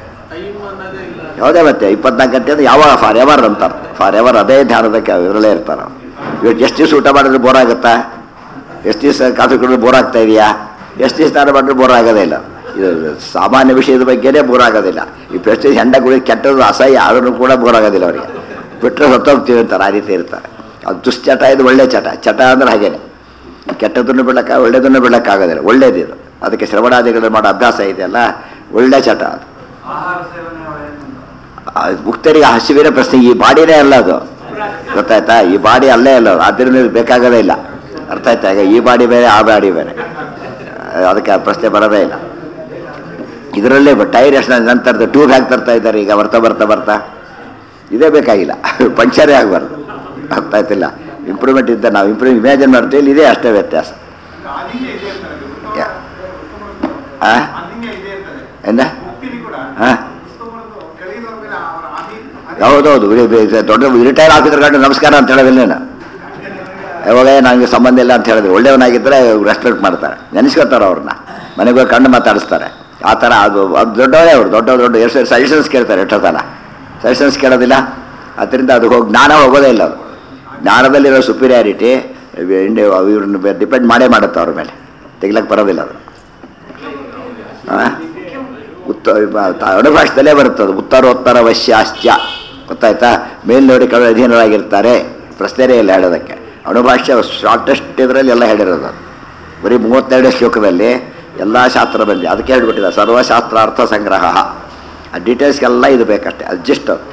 ಯಾವುದೇ ಮತ್ತೆ ಇಪ್ಪತ್ನಾಲ್ಕು ಗಂಟೆ ಅಂದ್ರೆ ಯಾವಾಗ ಫಾರ್ ಎವರ್ ಅಂತಾರೆ ಫಾರ್ ಎವರ್ ಅದೇ ಧ್ಯಾನದಕ್ಕೆ ಇದರಲ್ಲೇ ಇರ್ತಾರೆ ಅವ್ರು. ಇವತ್ತು ಎಷ್ಟು ದಿವಸ ಊಟ ಮಾಡಿದ್ರೆ ಬೋರ್ ಆಗುತ್ತಾ ಎಷ್ಟು ದಿವಸ ಕಾಫಿ ಕುಡಿದ್ರೆ ಬೋರ್ ಆಗ್ತಾ ಇದೆಯಾ ಎಷ್ಟು ದಿವಸ ಸ್ನಾನ ಮಾಡಿದ್ರೆ ಬೋರ್ ಆಗೋದೇ ಇಲ್ಲ ಇದು ಸಾಮಾನ್ಯ ವಿಷಯದ ಬಗ್ಗೆನೇ ಬೋರ್ ಆಗೋದಿಲ್ಲ ಈ ಪ್ರಶ್ನೆ ಹೆಂಡ ಕುಡಿ ಕೆಟ್ಟದ್ದು ಅಸಹ್ಯ ಆದ್ರೂ ಕೂಡ ಬೋರ್ ಆಗೋದಿಲ್ಲ ಅವರಿಗೆ ಬಿಟ್ಟರೆ ಸತ್ತೋಗ್ತೀವಿ ಅಂತಾರೆ ಆ ರೀತಿ ಇರ್ತಾರೆ ಅದು ದುಶ್ಚಟ ಇದು ಒಳ್ಳೆ ಚಟ ಚಟ ಅಂದ್ರೆ ಹಾಗೇನೆ ಕೆಟ್ಟದನ್ನು ಬಿಡಕ್ಕ ಒಳ್ಳೆಯದನ್ನು ಬಿಡಕ್ಕಾಗೋದಿಲ್ಲ ಒಳ್ಳೇದು ಇದು ಅದಕ್ಕೆ ಶ್ರವಣಾದಿಗಳು ಮಾಡೋ ಅಭ್ಯಾಸ ಇದೆಯಲ್ಲ ಒಳ್ಳೆ ಚಟ ಅದು ಆಹಾರ ಸೇವನೆ ಆ ಮುಕ್ತರಿಗೆ ಹಸಿವಿನ ಪ್ರಶ್ನೆ ಈ ಬಾಡಿನೇ ಅಲ್ಲ ಅದು ಗೊತ್ತಾಯ್ತಾ ಈ ಬಾಡಿ ಅಲ್ಲೇ ಅಲ್ಲ ಅದು. ಆದ್ದರಿಂದ ಇದು ಬೇಕಾಗೋದೇ ಇಲ್ಲ ಅರ್ಥ ಆಯ್ತಾ ಈಗ ಈ ಬಾಡಿ ಬೇರೆ ಆ ಬಾಡಿ ಬೇರೆ ಆ, ಅದಕ್ಕೆ ಆ ಪ್ರಶ್ನೆ ಬರೋದೇ ಇಲ್ಲ ಇದರಲ್ಲೇ ಟೈರ್ ಎಷ್ಟು ನಂತರದ ಟ್ಯೂಬ್ ಹಾಕಿ ತರ್ತಾ ಇದ್ದಾರೆ ಈಗ ಬರ್ತಾ ಬರ್ತಾ ಬರ್ತಾ ಇದೇ ಬೇಕಾಗಿಲ್ಲ ಪಂಚರೇ ಆಗಬಾರ್ದು ಅರ್ಥ ಆಯ್ತಿಲ್ಲ ಇಂಪ್ರೂವ್ಮೆಂಟ್ ಇದ್ದ ನಾವು ಇಂಪ್ರೂವ್ ಇಮ್ಯಾಜಿನ್ ಮಾಡ್ತೀವಿ ಇಲ್ಲಿ ಇದೇ ಅಷ್ಟೇ ವ್ಯತ್ಯಾಸ ಆದಿನ್ಯ ಇದೆ ಇರ್ತಾರೆ ಯಾ. ಆ ಆದಿನ್ಯ ಇದೆ ಇರ್ತದೆ ಎಂದ ಮುಕ್ತಿಲಿ ಕೂಡ ಹಾಂ ಪುಸ್ತಕಗಳದ್ದು ಕಲಿಯುವವ್ರ ಮೇಲೆ ಅವರ ಆದಿ ಹೌದೌದು ಇಳಿ- ಇಳಿ- ದೊಡ್ಡ ರಿಟೈರ್ ಆಫೀಸರ್ ಗಂಡು ನಮಸ್ಕಾರ ಅಂತ ಹೇಳೋದಿಲ್ಲ ನಾನು ಯಾವಾಗ ನನಗೆ ಸಂಬಂಧ ಇಲ್ಲ ಅಂತ ಹೇಳಿದ್ರು ಒಳ್ಳೆಯವನಾಗಿದ್ದರೆ ರೆಸ್ಪೆಕ್ಟ್ ಮಾಡ್ತಾರೆ ನೆನೆಸ್ಕೊತಾರೆ ಅವ್ರನ್ನ ಮನೆಗೆ ಹೋಗಿ ಕಣ್ಣು ಮಾತಾಡಿಸ್ತಾರೆ ಆ ಥರ ಅದು ಅದು ದೊಡ್ಡವರೇ ಅವರು ದೊಡ್ಡ ದೊಡ್ಡ ಎಷ್ಟು ಸಜೆಷನ್ಸ್ ಕೇಳ್ತಾರೆ ಎಷ್ಟೋ ಸಲ ಸಜೆಷನ್ಸ್ ಕೇಳೋದಿಲ್ಲ ಅದರಿಂದ ಅದು ಹೋಗಿ ಜ್ಞಾನ ಹೋಗೋದೇ ಇಲ್ಲ ಅದು ಜ್ಞಾನದಲ್ಲಿರೋ ಸುಪೀರಿಯಾರಿಟಿ ಇವ್ರನ್ನ ಡಿಪೆಂಡ್ ಮಾಡೇ ಮಾಡುತ್ತೆ ಅವ್ರ ಮೇಲೆ ತೆಗಿಲಕ್ಕೆ ಬರೋದಿಲ್ಲ ಅದು ಆ? ಉತ್ತ ಅಣುಭಾಷದಲ್ಲೇ ಬರುತ್ತದೆ ಉತ್ತರೋತ್ತರ ವಶ್ಯಾಶ್ಚ ಗೊತ್ತಾಯ್ತಾ ಮೇಲ್ನೋಡಿ ಕಡೆ ಅಧೀನರಾಗಿರ್ತಾರೆ ಪ್ರಶ್ನೆನೇ ಇಲ್ಲ ಹೇಳೋದಕ್ಕೆ ಅಣುಭಾಷ್ಯ ಶಾರ್ಟೆಸ್ಟ್ ಇದರಲ್ಲಿ ಎಲ್ಲ ಹೇಳಿರೋದು ಅದು. ಬರೀ ಮೂವತ್ತೆರಡು ಶ್ಲೋಕದಲ್ಲಿ ಎಲ್ಲ ಶಾಸ್ತ್ರ ಬಂದಿದೆ ಅದಕ್ಕೆ ಹೇಳ್ಬಿಟ್ಟಿದೆ ಸರ್ವಶಾಸ್ತ್ರ ಅರ್ಥ ಸಂಗ್ರಹ ಆ ಡೀಟೇಲ್ಸ್ಗೆಲ್ಲ ಇದು ಬೇಕಷ್ಟೇ ಅದು ಜಸ್ಟ್ ಅದು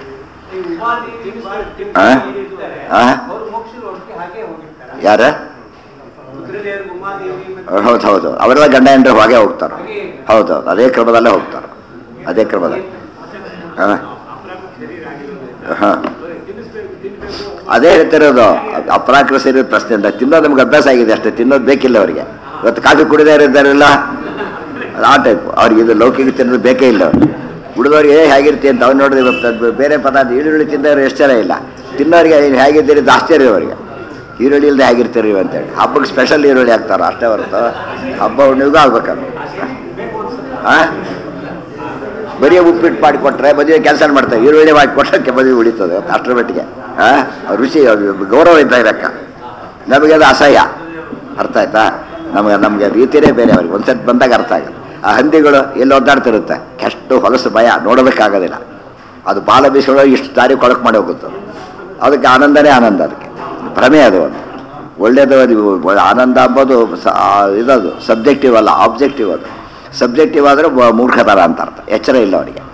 ಆ? ಆ? ಅವರು ಮೋಕ್ಷದ ಒಟ್ಟಿಗೆ ಹಾಗೆ ಹೋಗಿರ್ತಾರೆ ಯಾರು ರುದ್ರದೇವರು ಉಮಾದೇವಿ ಮತ್ತೆ ಹೌದು ಹೌದು ಅವರೆಲ್ಲ ಗಂಡ ಹೆಂಡ್ರು ಹಾಗೆ ಹೋಗ್ತಾರೆ ಹೌದು ಹೌದು ಅದೇ ಕ್ರಮದಲ್ಲೇ ಹೋಗ್ತಾರೆ ಅದೇ ಕ್ರಮದಲ್ಲಿ ಹಾಂ ಹಾಂ ಅದೇ ಹೇಳ್ತಿರೋದು ಅಪರಾಕ್ರ ಸೇರಿದ ಪ್ರಶ್ನೆ ಅಂತ ತಿನ್ನೋದು ನಮ್ಗೆ ಅಭ್ಯಾಸ ಆಗಿದೆ ಅಷ್ಟೇ ತಿನ್ನೋದು ಬೇಕಿಲ್ಲ ಅವರಿಗೆ ಇವತ್ತು ಕಾಫಿ ಕುಡಿದೇ ಇದ್ದಾರಲ್ಲ ಅದು ಆ ಟೈಪ್ ಅವ್ರಿಗೆ ಇದು ಲೌಕಿಕ ತಿನ್ನೋದು ಬೇಕೇ ಇಲ್ಲ ಅವ್ರಿಗೆ ಉಳಿದವ್ರಿಗೆ ಹೇಗಿರ್ತಿ ಅಂತ ಅವ್ನು ನೋಡಿದ್ರೆ ಇವತ್ತು ಅದು ಬೇರೆ ಪದಾರ್ಥ ಈರುಳ್ಳಿ ತಿಂದವ್ರು ಎಷ್ಟು ಜನ ಇಲ್ಲ ತಿನ್ನೋರಿಗೆ ನೀನು ಹೇಗಿದ್ದೀರಿ ಇದು ಆಶ್ಚರ್ಯ ಅವರಿಗೆ ಈರುಳ್ಳಿ ಇಲ್ಲದೆ ಹೇಗಿರ್ತೀರಿ ಅಂತೇಳಿ ಹಬ್ಬಕ್ಕೆ ಸ್ಪೆಷಲ್ ಈರುಳ್ಳಿ ಹಾಕ್ತಾರೆ ಅಷ್ಟೇ ಹೊರತು ಹಬ್ಬ ಹುಣ್ಣಿಗೂ ಆಗ್ಬೇಕದು ಹಾಂ ಬರೀ ಉಪ್ಪಿಟ್ಟು ಮಾಡಿಕೊಟ್ರೆ ಮದುವೆ ಕೆಲಸ ಮಾಡ್ತಾರೆ ಈರುಳ್ಳಿ ಮಾಡಿಕೊಟ್ರೆ ಮದುವೆ ಉಳಿತದೆ ಅಷ್ಟರ ಮಟ್ಟಿಗೆ ಹಾಂ ರುಚಿ ಅದು ಗೌರವ ಇದ್ದ ಇರಕ್ಕ ನಮಗೆ ಅದು ಅಸಹ್ಯ ಅರ್ಥ ಆಯ್ತಾ ನಮಗೆ ನಮಗೆ ರೀತಿಯೇ ಬೇರೆ ಅವ್ರಿಗೆ ಒಂದ್ಸತಿ ಬಂದಾಗ ಅರ್ಥ ಆಗಲ್ಲ ಆ ಹಂದಿಗಳು ಎಲ್ಲಿ ಒದ್ದಾಡ್ತಿರುತ್ತೆ ಕೆಷ್ಟು ಹೊಲಸು ಭಯ ನೋಡೋದಕ್ಕಾಗೋದಿಲ್ಲ ಅದು ಬಾಲ ಬೀಸೊಳಗೆ ಇಷ್ಟು ದಾರಿ ಕೊಳಕು ಮಾಡಿ ಹೋಗುತ್ತೆ ಅದಕ್ಕೆ ಆನಂದನೇ ಆನಂದ ಅದಕ್ಕೆ ಭ್ರಮೆ ಅದು ಒಂದು ಒಳ್ಳೆಯದು ಅದು ಆನಂದ ಅಂಬೋದು ಸ- ಆ ಇದದು ಸಬ್ಜೆಕ್ಟಿವ್ ಅಲ್ಲ ಆಬ್ಜೆಕ್ಟಿವ್ ಅದು ಸಬ್ಜೆಕ್ಟಿವ್ ಆದರೆ ಮೂರ್ಖತರ ಅಂತ ಅರ್ಥ ಎಚ್ಚರ ಇಲ್ಲ ಅವರಿಗೆ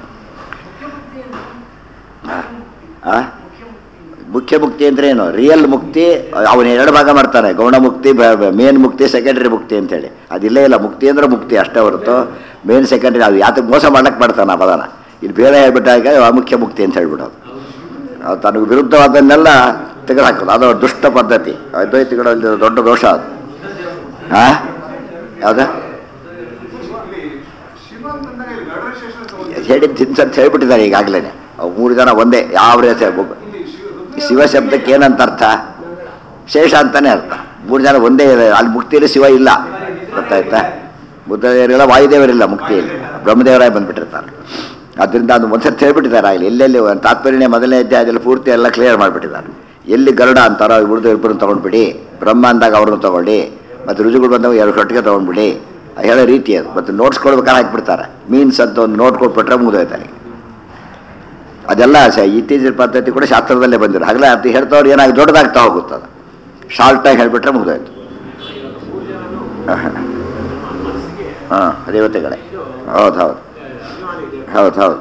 ಆ? ಮುಖ್ಯ ಮುಕ್ತಿ ಅಂದ್ರೆ ಏನು ರಿಯಲ್ ಮುಕ್ತಿ ಅವನು ಎರಡು ಭಾಗ ಮಾಡ್ತಾನೆ ಗೌಣ ಮುಕ್ತಿ ಮೇನ್ ಮುಕ್ತಿ ಸೆಕೆಂಡ್ರಿ ಮುಕ್ತಿ ಅಂತೇಳಿ ಅದಿಲ್ಲೇ ಇಲ್ಲ ಮುಕ್ತಿ ಅಂದ್ರೆ ಮುಕ್ತಿ ಅಷ್ಟೇ ಹೊರತು ಮೇನ್ ಸೆಕೆಂಡ್ರಿ ಅದು ಯಾತಕ್ಕೆ ಮೋಸ ಮಾಡಕ್ಕೆ ಮಾಡ್ತಾನೆ ಆ ಪದನ ಇಲ್ಲಿ ಬೇರೆ ಹೇಳ್ಬಿಟ್ಟಾಗ ಮುಖ್ಯ ಮುಕ್ತಿ ಅಂತ ಹೇಳ್ಬಿಡೋದು ಅದು ತನಗೆ ವಿರುದ್ಧವಾದನ್ನೆಲ್ಲ ತೆಗೆದುಹಾಕೋದು ಅದು ದುಷ್ಟ ಪದ್ಧತಿ ಅದ್ವೈತಿಗಳಲ್ಲಿ ದೊಡ್ಡ ದೋಷ ಅದು ಹಾ ಯಾವ್ದು ಇಲ್ಲಿ ಶಿವ ಅಂತಂದಾಗ ಇಲ್ಲಿ ಗರುಡ ಶೇಷನ ತಗೊಂಡು ಹೇಳಿದ್ದು ತಿನ್ಸ್ ಅಂತ ಹೇಳ್ಬಿಟ್ಟಿದ್ದಾರೆ ಈಗಾಗಲೇ ಅವು ಮೂರು ಜನ ಒಂದೇ ಯಾವ ರೀತಿ ಒಬ್ಬ- ಇಲ್ಲಿ ಶಿವ ರುದ್ರ- ಶಿವ ಶಬ್ದಕ್ಕೆ ಏನಂತ ಅರ್ಥ ಶೇಷ ಅಂತಾನೆ ಅರ್ಥ ಮೂರು ಜನ ಒಂದೇ ಇದೆ. ಅಲ್ಲಿ ಮುಕ್ತಿಯಲ್ಲಿ ಶಿವ ಇಲ್ಲ ಗೊತ್ತಾಯ್ತಾ ಬುದ್ಧದೇವರಿಲ್ಲ ವಾಯುದೇವರಿಲ್ಲ ಮುಕ್ತಿಯಲ್ಲಿ ಬ್ರಹ್ಮದೇವರಾಯ ಬಂದ್ಬಿಟ್ಟಿರ್ತಾರೆ ಅದರಿಂದ ಅದು ಒಂದ್ಸತಿ ಹೇಳ್ಬಿಟ್ಟಿದ್ದಾರೆ ಆಗಲಿ ಎಲ್ಲೆಲ್ಲಿ ಒಂದು ತಾತ್ಪರ್ಯನೇ ಮೊದಲನೇ ಅಧ್ಯಾಯದಲ್ಲಿ ಪೂರ್ತಿ ಎಲ್ಲ ಕ್ಲಿಯರ್ ಮಾಡಿಬಿಟ್ಟಿದ್ದಾರೆ ಎಲ್ಲಿ ಗರುಡ ಅಂತಾರೋ ಉಳಿದು ಇಬ್ಬರನ್ನು ತೊಗೊಂಡ್ಬಿಡಿ ಬ್ರಹ್ಮ ಅಂದಾಗ ಅವ್ರನ್ನ ತೊಗೊಳ್ಳಿ ಮತ್ತು ರುಜುಗಳು ಬಂದಾಗ ಎರಡು ಒಟ್ಟಿಗೆ ತೊಗೊಂಡ್ಬಿಡಿ ಅದು ಹೇಳೋ ರೀತಿ ಅದು ಮತ್ತು ನೋಟ್ಸ್ ಕೊಡ್ಬೇಕಾದ್ರೆ ಹಾಕ್ಬಿಡ್ತಾರೆ ಮೀನ್ಸ್ ಅಂತ ಒಂದು ನೋಟ್ ಕೊಟ್ಬಿಟ್ರೆ ಮುಗಿದೋಯ್ತಾನೆ ಅದೆಲ್ಲ ಸ- ಇತ್ತೀಚಿನ ಪದ್ಧತಿ ಕೂಡ ಶಾಸ್ತ್ರದಲ್ಲೇ ಬಂದಿರೋ ಹಾಗಲೇ ಅದು ಹೇಳ್ತವ್ರು ಏನಾಗಿ ದೊಡ್ಡದಾಗ್ತಾ ಹೋಗುತ್ತದೆ ಶಾರ್ಟಾಗಿ ಹೇಳಿಬಿಟ್ರೆ ಮುಗಿದೋಯ್ತು ಹಾಂ ದೇವತೆಗಳೇ ಹೌದು ಹೌದು ಹೌದು ಹೌದು